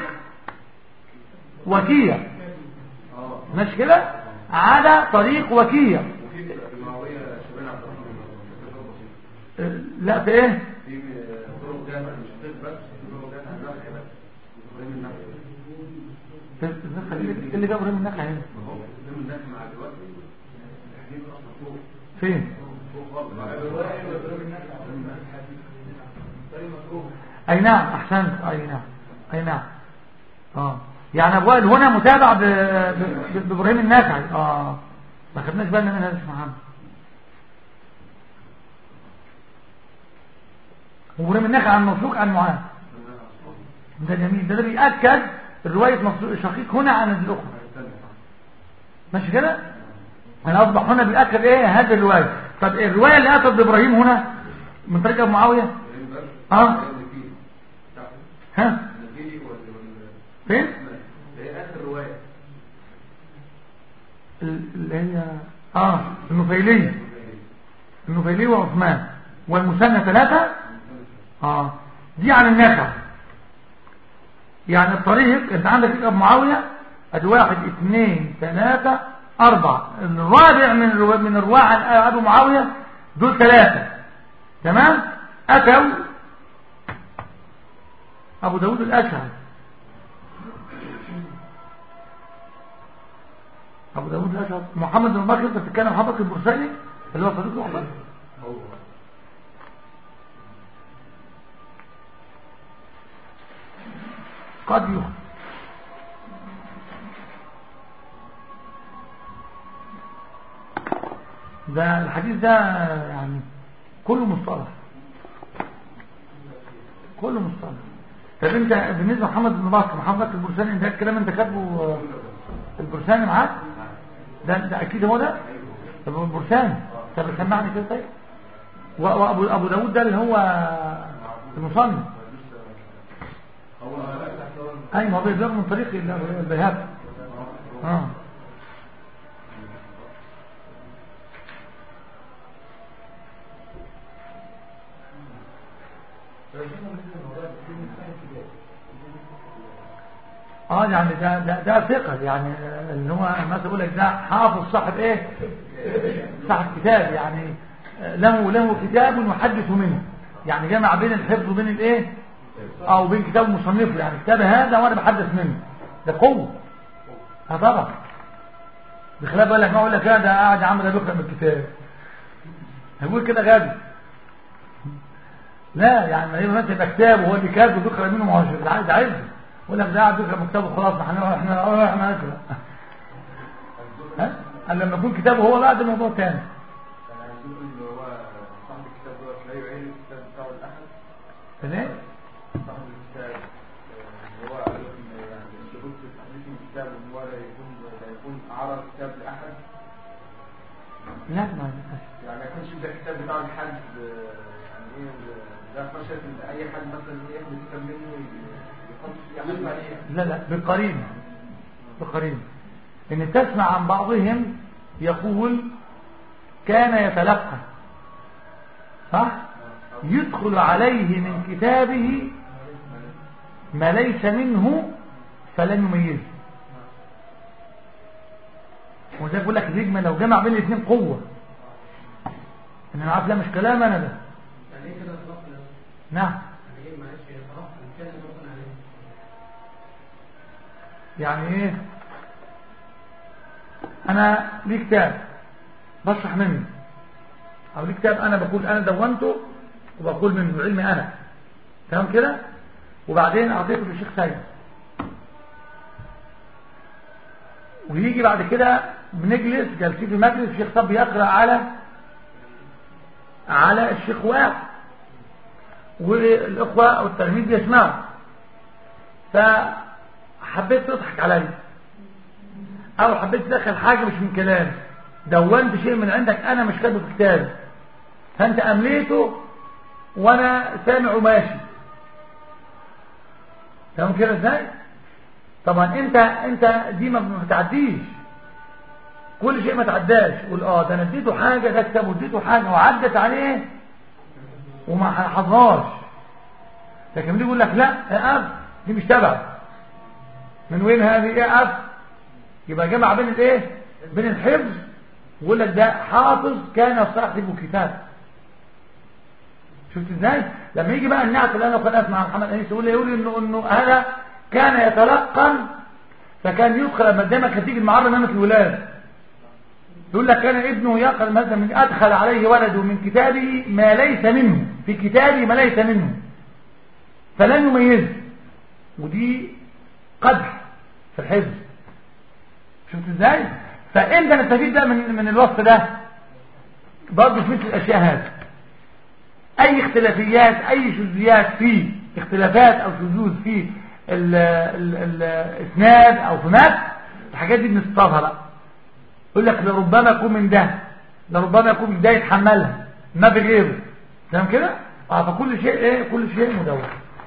وكيع اه ماشي كده عدا طريق وكيع وفي في معاويه شبان عبد الرحمن بسيط أه، لا في ايه في طرق جامع مش طب بس في طرق جامع النخل بس ابراهيم النخل في النخل اللي- اللي جاب ابراهيم النخل هنا اهو ابراهيم النخل مع دلوقتي الحديث اصلا فوق فين فوق خالص اي نعم احسنت اي نعم اي نعم اه يعني ابو وائل هنا متابع ب- ب- ب- بابراهيم النخعي اه ما خدناش بالنا منها يا شيخ محمد وابراهيم النخعي عن مسروق عن معاذ ده جميل ده ده بيأكد رواية مسروق شقيق هنا عن الأخرى ماشي كده انا اصبح هنا بيأكد ايه هذه الرواية طب الرواية اللي اتت بابراهيم هنا من طريق ابو معاوية ابراهيم بس اه النفيلي صح ها النفيلي ولا ولا فين ده هي اخر روايه ال- اللي هي اه النفيلي النفيلي وعثمان والمثنى ثلاثة اه دي عن النخع يعني الطريق انت عندك ابو معاوية ادي واحد اثنين ثلاثة اربعة الرابع من الروا- من الرواة عن ابو معاوية دول ثلاثة تمام اتوا ابو داود الاشهر ابو داود الاشهر محمد بن بكر انت بتتكلم حضرتك البرساني اللي هو صديق احمد هو قد يخطئ ده الحديث ده يعني كله مصطلح كله مصطلح طب انت بالنسبه لمحمد بن بكر محمد بكر البرساني ده الكلام انت كاتبه البرساني معاك ده ده اكيد هو ده طب هو البرساني طب سمعني كده طيب و- وابو ابو داود ده اللي هو المصنف هو اي ما هو بيبلغ من طريق ال- البيهقي اه اه يعني ده ده ده ثقة يعني اللي هو مثلا يقول لك ده حافظ صاحب ايه صاحب كتاب يعني له له كتاب يحدث منه يعني جمع بين الحفظ وبين الايه او بين كتاب مصنفه يعني كتاب هذا وانا بحدث منه ده قوة اه طبعا بخلاف يقول لك ما اقول لك لا ده قاعد عمل بيقرا من الكتاب هيقول كده غبي لا يعني ما يبقى مثلا يبقى كتاب وهو اللي كاتبه بيقرا منه ما هوش ده عايز عايز يقول لك ده قاعد بيقرا من كتابه خلاص ما احنا احنا احنا نقرا ها قال لما يكون كتابه هو بقى ده موضوع تاني انا عايز اقول ان هو صاحب الكتاب دوت لا يعين الكتاب بتاعه الاحد تمام صاحب الكتاب آه، اللي هو قال لك ان يعني الشروط في تحديث الكتاب ان هو لا يكون لا يكون عرض كتاب لاحد لا ما ينفعش. يعني ما يكونش ده الكتاب بتاع الحد آه، يعني ايه ده خشيه ان اي حد مثلا ياخد كتاب منه ي- يحط فيه حد عليه لا لا بقرين بقرين ان تسمع عن بعضهم يقول كان يتلقى صح يدخل عليه من كتابه ما ليس منه فلن يميزه وزي بقول لك النجمة لو جمع بين الاثنين قوة ان انا عارف لا مش كلام انا ده يعني ايه كده طلاق ده؟ نعم يعني ايه معلش هي طلاق نتكلم مثلا عليه يعني ايه انا لي كتاب بشرح منه او لي كتاب انا بقول انا دونته وبقول منه علمي انا تمام كده وبعدين اعطيته للشيخ سيد ويجي بعد كده بنجلس جالسين في مجلس الشيخ طب يقرا على على الشيخ واحد والاخوه او التلاميذ يسمعوا فحبيت تضحك عليا او حبيت تدخل حاجه مش من كلامي دونت شيء من عندك انا مش كاتبه في كتابي فانت امليته وانا سامع وماشي تمام كده ازاي طبعا انت انت دي ما بتعديش كل شيء ما تعداش قول اه ده انا اديته حاجه ده كتاب واديته حاجه وعدت عليه وما حضرهاش لكن يقول لك لا اقف دي مش تبع من وين هذه ايه اقف يبقى جمع بين الايه بين الحفظ ويقول لك ده حافظ كان صاحب كتاب شفت ازاي لما يجي بقى النعت اللي انا كنت اسمع محمد انيس يقول لي يقول لي انه انه هذا كان يتلقن فكان يدخل لما قدامك هتيجي المعرض امام الولاد يقول لك كان ابنه يقرا مثلا من ادخل عليه ولده من كتابه ما ليس منه في كتابه ما ليس منه فلن يميزه ودي قدر في الحفظ شفت ازاي فانت نستفيد ده من من الوصف ده برضه في مثل الاشياء هذه اي اختلافيات اي شذوذيات في اختلافات او شذوذ في الاسناد او في مات الحاجات دي بنصطادها بقى يقول لك لربما يكون من ده لربما يكون من ده يتحملها ما في غيره تمام كده اه فكل شيء ايه كل شيء مدون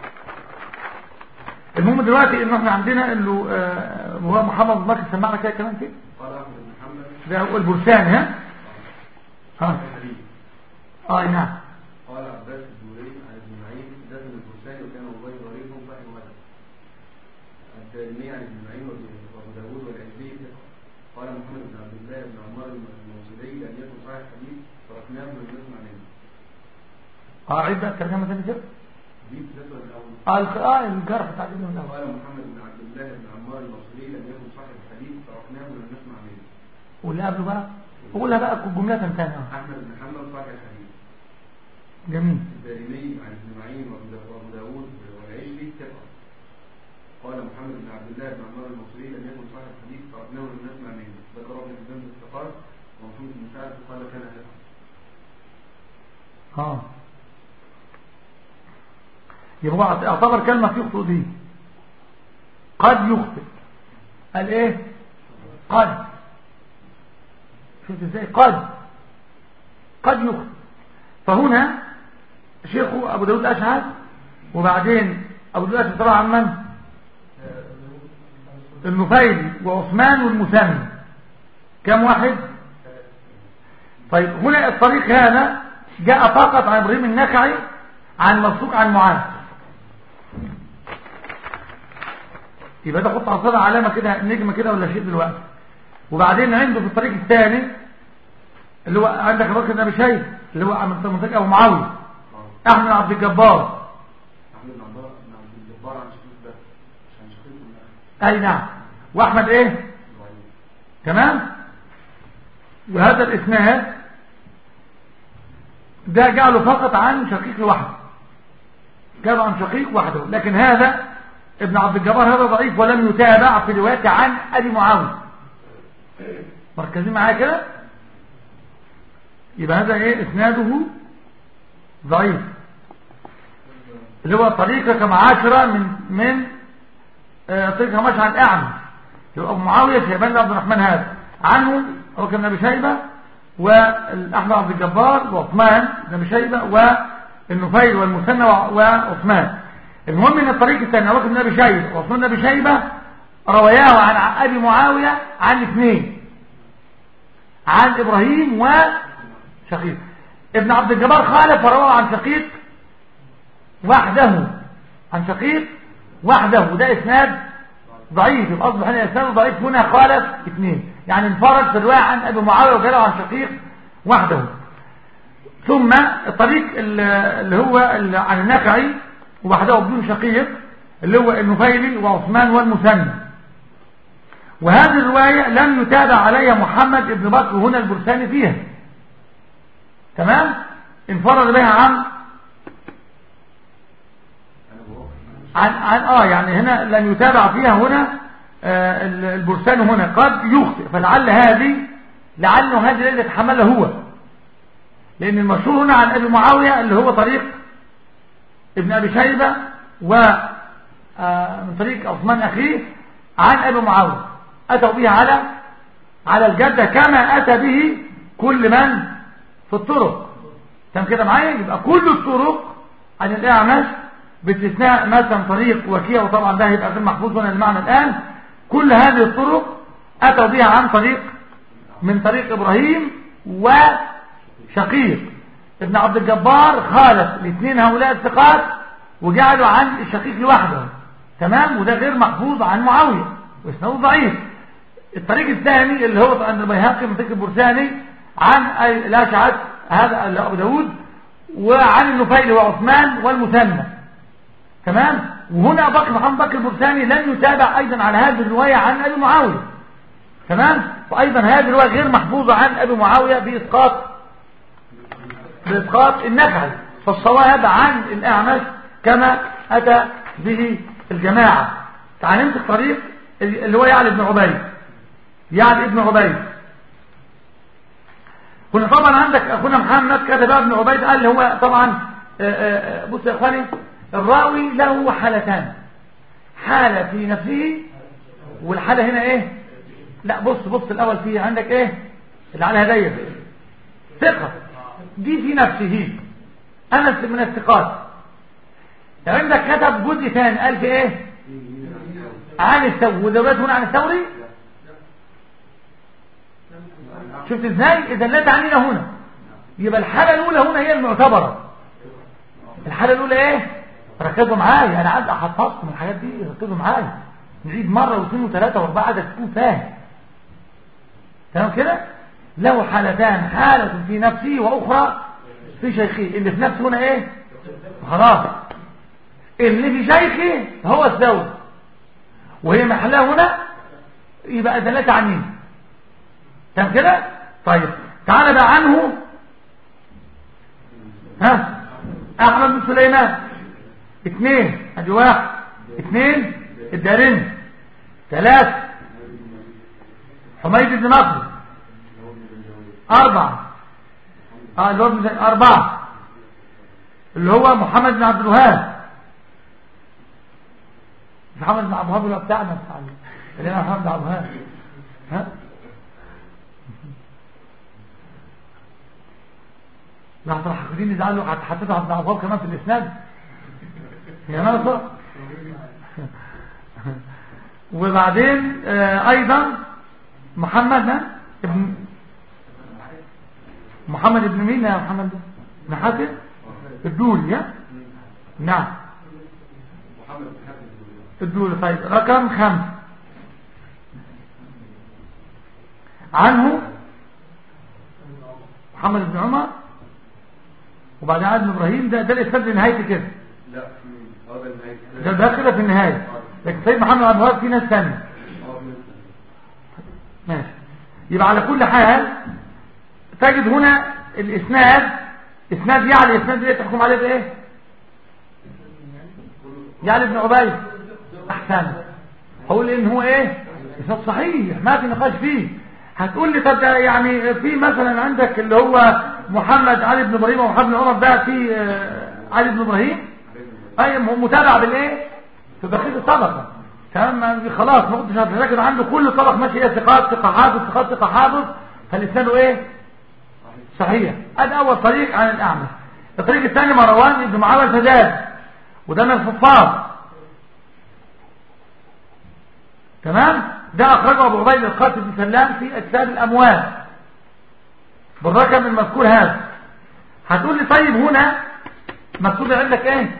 المهم دلوقتي ان احنا عندنا انه آه هو محمد بن بكر سمعنا كده كمان كده قال احمد بن محمد ده هو البرساني ها ها حديث اه نعم قال عباس الدوري عن ابن معين دفن البرساني وكان والله ضريبهم فهم ولد الدارمي عن ابن معين وابن- وابو داود والعزي ثقة. قال محمد بن عبد الله بن عمار الموصلي لم يكن صاحب حديث تركناه من نسمع منه اه عيد بقى الترجمه تاني كده دي ثلاثة الأول اه الخ- اه الجرح بتاع الابن الاول قال محمد بن عبد الله بن عمار الموصلي لم يكن صاحب حديث تركناه من نسمع منه واللي قبله بقى قولها بقى جمله ثانيه اه أحمد بن حنبل صاحب الحديث جميل الدارمي عن ابن معين وابو دا- وابو داود والعجلي ثقة قال محمد بن عبد الله بن عمار المصري لم يكن صاحب حديث تركناه لم نسمع منه ذكر ابن حبان في الثقات ومحمود بن سعد قال كان ثقة اه يبقى هو يعتبر كلمة يخطئ دي قد يخطئ قال ايه قد شفت ازاي قد قد يخطئ فهنا شيخه ابو داود الاشعث وبعدين ابو داود الاشعث طبعا عن من النفيلي وعثمان والمثنى كم واحد طيب هنا الطريق هذا جاء فقط عن ابراهيم النخعي عن مرسوق عن معاذ يبقى ده حط عصابة علامة كده نجمة كده ولا شيء دلوقتي وبعدين عنده في الطريق الثاني اللي هو عندك ابو بكر بن ابي شيبه اللي هو من منطقه ابو معاويه احمد بن عبد الجبار أحمد بن عبد بن عبد الجبار عن شقيق ده مش عن شقيق من أهل اي نعم واحمد ايه إبراهيم تمام وهذا الاسناد ده جعله فقط عن شقيق لوحده جاب عن شقيق وحده لكن هذا ابن عبد الجبار هذا ضعيف ولم يتابع في روايته عن ابي معاويه مركزين معايا كده يبقى هذا ايه اسناده ضعيف اللي هو طريقه كما عاشره من من آه، طريقه ماشيه عن اعمى يبقى ابو معاويه شيبان بن عبد الرحمن هذا عنه ابو بكر بن ابي شيبه والاحمد عبد الجبار وعثمان بن ابي شيبه والنفيل والمثنى وع- وعثمان المهم ان الطريق الثاني ابو بكر بن ابي شيبه وعثمان بن ابي شيبه رواياه عن ابي معاويه عن اثنين عن ابراهيم وشقيق ابن عبد الجبار خالف وروى عن شقيق وحده عن شقيق وحده وده اسناد ضعيف يبقى اصبح هنا اسناد ضعيف هنا خالف اثنين يعني انفرد في الرواية عن أبي معاوية وجاله عن شقيق وحده ثم الطريق اللي هو اللي عن النخعي وحده بدون شقيق اللي هو النفيلي وعثمان والمثنى وهذه الرواية لم يتابع عليها محمد بن بكر هنا البرساني فيها تمام انفرد بها عن عن عن اه يعني هنا لم يتابع فيها هنا آه البرسان هنا قد يخطئ فلعل هذه لعله هذه الذي يتحملها هو لان المشهور هنا عن ابي معاويه اللي هو طريق ابن ابي شيبه و آه من طريق عثمان اخيه عن ابي معاويه اتوا به على على الجده كما اتى به كل من في الطرق تمام كده معايا يبقى كل الطرق عن الاعمش باستثناء مثلا طريق وكيع وطبعا ده هيبقى غير محفوظ هنا المعنى الآن كل هذه الطرق أتوا بها عن طريق من طريق إبراهيم وشقيق ابن عبد الجبار خالف الاثنين هؤلاء الثقات وجعلوا عن الشقيق لوحده تمام وده غير محفوظ عن معاوية واسناده ضعيف الطريق الثاني اللي هو عند البيهقي من طريق البرساني عن الاشعث هذا ابو داود وعن النفيل وعثمان والمثنى تمام وهنا بكر محمد بكر البرساني لم يتابع ايضا على هذه الروايه عن ابي معاويه تمام وايضا هذه الروايه غير محفوظه عن ابي معاويه باسقاط باسقاط النخعي فالصواب عن الاعمش كما اتى به الجماعه تعال نمسك طريق اللي هو يعلى بن عبيد يعلى ابن عبيد كنا طبعا عندك اخونا محمد كتب ابن عبيد قال اللي هو طبعا بص يا اخواني الراوي له حالتان حالة في نفسه والحالة هنا ايه لا بص بص الاول فيه عندك ايه اللي على هدايا ثقة دي في نفسه انس من الثقات عندك كتب جزء ثاني قال في ايه عن الثوري ودورات هنا عن الثوري شفت ازاي اذا لا تعنينا هنا يبقى الحالة الاولى هنا هي المعتبرة الحالة الاولى ايه ركزوا معايا انا عايز احفظكم الحاجات دي ركزوا معايا نعيد مرة واثنين وثلاثة واربعة عايزك تكون فاهم تمام كده له حالتان حالة في نفسه واخرى في شيخه اللي في نفسه هنا ايه خلاص اللي في شيخه هو الزوج وهي محلها هنا يبقى دلالة عن مين تمام كده طيب تعالى بقى عنه ها احمد بن سليمان اثنين ادي واحد اثنين الدارين ثلاثة حميد بن نصر أربعة اه اللي هو أربعة اللي هو محمد بن عبد الوهاب محمد بن عبد الوهاب اللي هو بتاعنا بتاع اللي انا محمد بن عبد الوهاب ها راح الحاقدين يزعلوا حطيت عبد الوهاب كمان في الاسناد يا ناصر وبعدين آه ايضا محمد ها؟ ابن محمد ابن مين يا محمد ابن حاتم الدولي ها نعم محمد بن حاتم الدولي طيب رقم خمس عنه محمد بن عمر وبعدين عاد بن ابراهيم ده ده الاسناد لنهايه كده لا في هذا النهاية ده ده كده في النهايه لكن سيد محمد عبد الوهاب في ناس ثانيه اه في مثل ماشي يبقى على كل حال تجد هنا الاسناد اسناد يعني اسناد ايه تحكم عليه بايه يعني ابن عبيد احسن هقول ان هو ايه اسناد صحيح ما في نقاش فيه هتقول لي طب ده يعني في مثلا عندك اللي هو محمد علي بن ابراهيم ومحمد بن عمر ده في آه، علي بن ابراهيم اي متابع بالايه في بقيه الطبقه تمام ما- خلاص ما كنتش هتذاكر عنده كل طبق ماشي ايه ثقات ثقه حافظ ثقات ثقه حافظ فلسانه ايه صحيح ادي اول طريق عن الاعمى الطريق الثاني مروان بن معاويه الفزاز وده من الحفاظ تمام ده اخرجه ابو عبيد القاسم بن سلام في اجساد الاموال بالرقم المذكور هذا هتقول لي طيب هنا مكتوب عندك ايه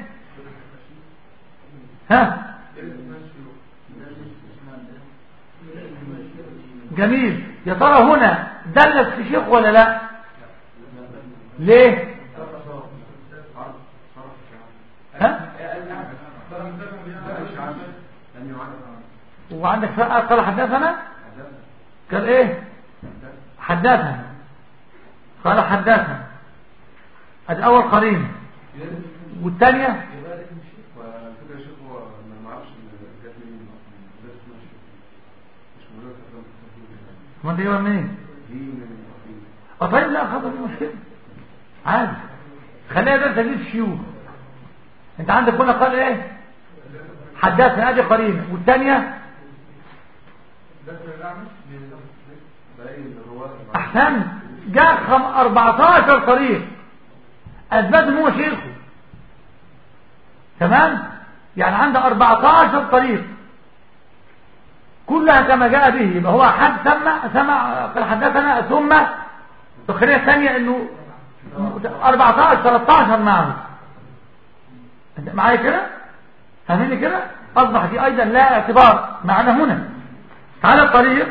ها جميل يا ترى هنا دلت في شيخ ولا لا ليه ها وعندك فقه قال حدثنا قال ايه حدثنا قال حدثنا ادي اول قرين والثانيه والفكرة يا شيخ هو ما نعرفش ان جت منين اصلا ده اسمها شيخ مش موجودة في افلام التصوير ما انت جايبها منين دي من الاصيل اه طيب لا خطر دي مشكله عادي خليها ده تجيب شيوخ انت عندك هنا قال ايه حدثنا ادي قرينه والثانيه باين الرواة احسن جاء خم 14 طريق اثبت ان هو شيخه تمام يعني عنده 14 طريق كلها كما جاء به يبقى هو حد سمع سمع قال حدثنا ثم التقرير الثانيه انه 14 13 معه انت معايا كده فاهميني كده اصبح دي ايضا لا اعتبار معنا هنا على الطريق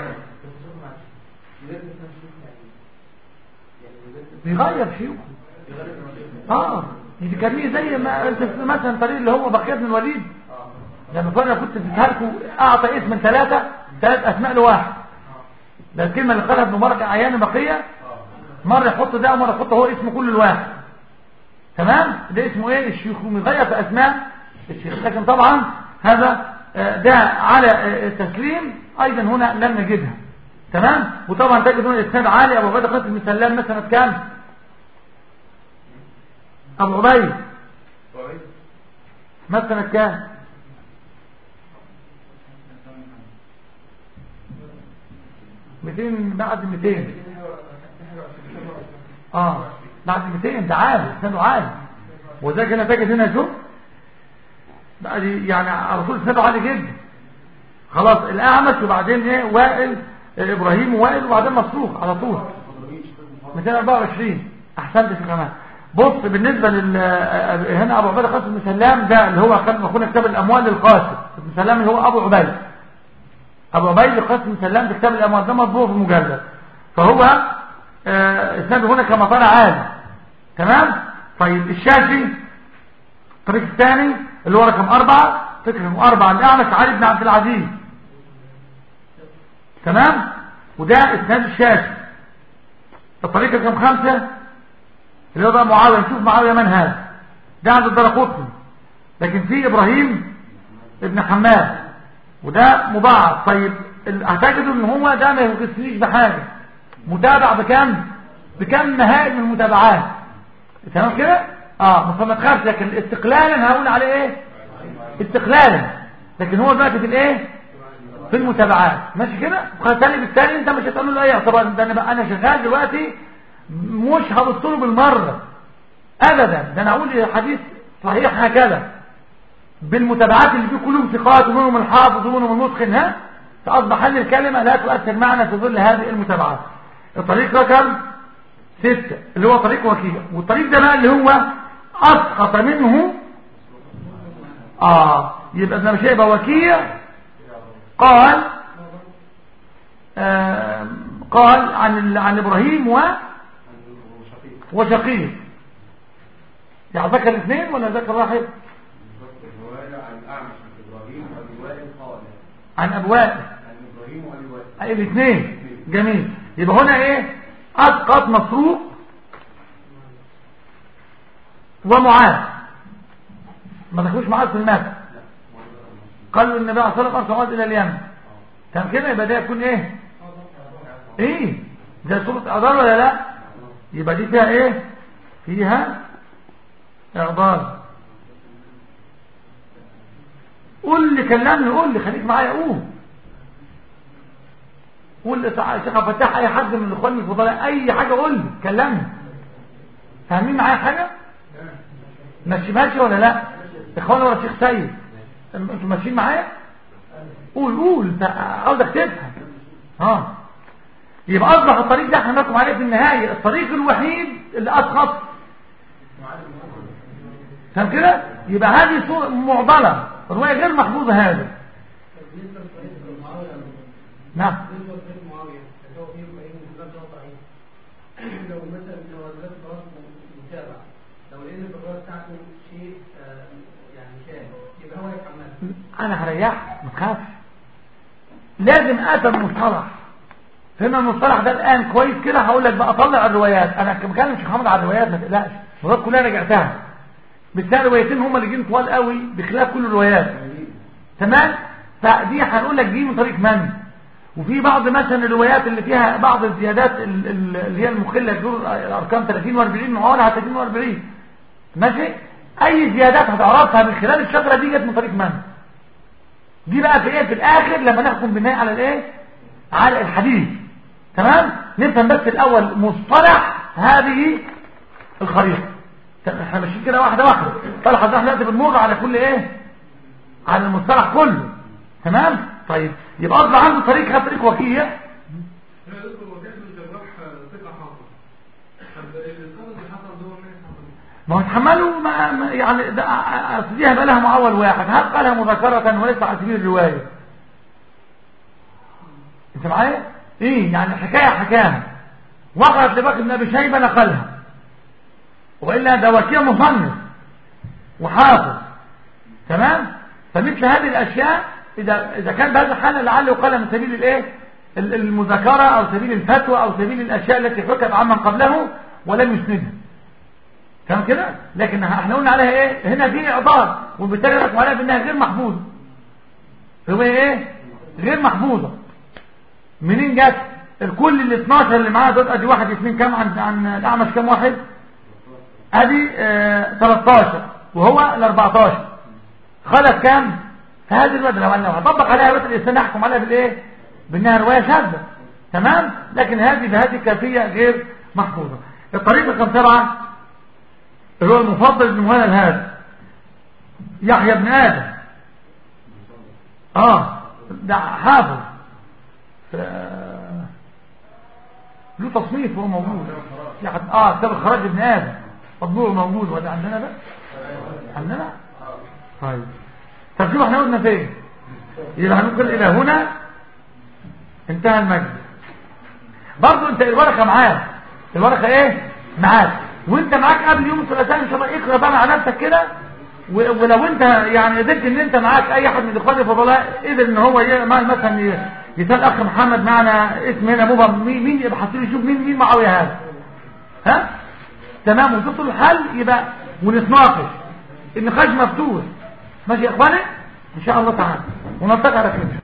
بيغير شيوخه اه دي كان زي ما انت في مثلا طريق اللي هو بقيه بن الوليد لما كنا كنت اديتها لكم اعطى اسم ثلاثه ثلاث اسماء لواحد ده الكلمه اللي قالها ابن مبارك عيان بقيه مره يحط ده ومره يحط هو اسم كل الواحد تمام ده اسمه ايه الشيوخ بيغير في اسماء الشيخ لكن طبعا هذا آه، ده على آه، التسليم ايضا هنا لم نجدها تمام وطبعا تجد هنا الاسناد عالي ابو عبيده قاسم بن سلام مثلا كام ابو عبيد مثلا كام ميتين بعد ميتين اه بعد ميتين ده عالي اسناده عالي وذلك هنا تجد هنا شوف بقى دي يعني على طول اسناده عالي جدا خلاص الاعمش وبعدين ايه وائل آه، ابراهيم ووائل وبعدين مصروف على طول 224 احسنت في كمان بص بالنسبه لل آه، هنا ابو عبيده قاسم بن سلام ده اللي هو كان اخونا كتاب الاموال للقاسم بن سلام اللي هو ابو عبيده ابو عبيده قاسم بن سلام في كتاب الاموال ده مطبوع في مجلد فهو آه، اسناده هنا كما طلع عالي تمام طيب الشافعي الطريق الثاني اللي هو رقم أربعة فكرة رقم أربعة الأعمش علي بن عبد العزيز تمام وده إسناد الشافعي الطريق رقم خمسة اللي هو بقى معاوية نشوف معاوية من هذا ده عند الدرقطني لكن في إبراهيم ابن حماد وده مضاعف طيب ال- هتجدوا ان هو ده ما يغسليش بحاجة متابع بكم بكم هائل من المتابعات تمام كده اه بس ما تخافش لكن استقلالا هقول عليه ايه استقلالا لكن هو دلوقتي في الايه في المتابعات ماشي كده وخلي بالتالي انت مش هتقول له ايه طبعا ده انا بقى انا شغال دلوقتي مش هبص له بالمره ابدا ده انا اقول الحديث صحيح هكذا بالمتابعات اللي فيه كلهم ثقات ومنهم الحافظ ومنهم المتقن ها فاصبح هذه الكلمه لا تؤثر معنا في ظل هذه المتابعات الطريق رقم ستة اللي هو طريق وكيل والطريق ده بقى اللي هو اسقط منه اه يبقى ده مش هيبقى وكيل قال آه قال عن عن ابراهيم و وشقيق يعني ذكر الاثنين ولا ذكر واحد الرواية عن الأعمش عن إبراهيم وأبي وائل قال عن ابواب عن إبراهيم وأبي وائل الاثنين جميل يبقى هنا ايه اسقط مسروق ومعاذ ما دخلوش معاذ في المثل قالوا النبي عليه الصلاه والسلام ارسل معاذ الى اليمن كان كده يبقى ده يكون ايه ايه ده صوره اعذار ولا لا يبقى دي فيها ايه فيها اعذار قول لي كلمني قول لي خليك معايا قول قول لي تعالى شيخ فتح اي حد من الاخوان الفضلاء اي حاجه قول لي كلمني فاهمين معايا حاجه ماشي ماشي ولا لا اخوان ولا شيخ سيد انتوا ماشيين معايا قول قول انت عاوزك تفهم اه يبقى اصبح الطريق ده احنا نحكم عليه في النهايه الطريق الوحيد اللي اسقط فاهم كده يبقى هذه صورة معضله الروايه غير محفوظه هذا نعم بالنسبه لبيت معاويه اللي هو فيه ابراهيم بن حماد ده ضعيف لو مثلا لو الناس خلاص متابع لو لقينا في الروايه بتاعته شيء آه، يعني شاذ يبقى هو يتحمل انا هريحك ما تخافش لازم اتى المصطلح فهمنا المصطلح ده الان كويس كده هقول لك بقى اطلع الروايات انا كنت بكلم شيخ محمد على الروايات ما تقلقش الروايات كلها رجعتها بالتالي روايتين هم اللي جايين طوال قوي بخلاف كل الروايات تمام فدي هنقول لك دي من طريق من وفي بعض مثلا الروايات اللي فيها بعض الزيادات ال- ال- اللي هي المخله بدون الارقام 30 و40 معاولها 30 و40 ماشي اي زيادات هتعرفها من خلال الشجره دي جت من طريق من دي بقى في ايه في الاخر لما نحكم بناء على الايه على الحديث تمام نفهم بس الاول مصطلح هذه الخريطه طب احنا ماشيين كده واحده واحده طلع حضرتك دلوقتي بنمر على كل ايه على المصطلح كله تمام طيب يبقى اصبح عنده طريق خد طريق وكيع لا يذكر وكيل الجراح ثقة حافظ طب القدر اللي حصل ده هو مين حصل؟ ما هو اتحملوا ما ما- يعني ده أصل دي هيبقى لها معول واحد هل قالها مذكرة وليس على سبيل الرواية انت معايا ايه يعني حكاية حكاها وقعت لبكر بن ابي شيبة نقلها والا ده وكيع مصنف وحافظ تمام فمثل هذه الاشياء اذا اذا كان بهذا الحال لعله يقال من سبيل الايه ال- المذاكره او سبيل الفتوى او سبيل الاشياء التي حكت عمن قبله ولم يسندها تمام كده لكن احنا قلنا عليها ايه هنا في اعضال وبالتالي نحكم عليها بانها غير محفوظه هو ايه غير محفوظه منين جت الكل ال 12 اللي معاها دول ادي واحد اثنين كام عن عن الاعمش كام واحد ادي آه 13 وهو ال 14 خلص كام فهذه الوزن لو انا هطبق عليها بس الانسان احكم عليها بالايه بانها روايه شاذه تمام لكن هذه بهذه كافيه غير محفوظه الطريقه كم سبعه اللي هو المفضل بن مهند هذا يحيى بن ادم اه ده حافظ ف- له تصنيف هو موجود يعني اه كتاب الخراج ابن ادم مطبوع موجود وده عندنا ده عندنا طيب طب شوف احنا قلنا فين يبقى هننقل الى هنا انتهى المجلس برضه انت الورقه معاك الورقه ايه معاك وانت معاك قبل يوم الثلاثاء ان شاء الله اقرا بقى مع نفسك كده و- ولو انت يعني قدرت ان انت معاك اي احد من الاخوان الفضلاء قدر ان هو ي- مع- مثلا ي- يسال اخ محمد معنا اسم هنا مبهم مين مين يبقى حاطين يشوف مين مين معاويه هذا ها تمام وصلت الحل يبقى ونتناقش النقاش مفتوح ماشي يا اخواني ان شاء الله تعالى ونلتقي على خير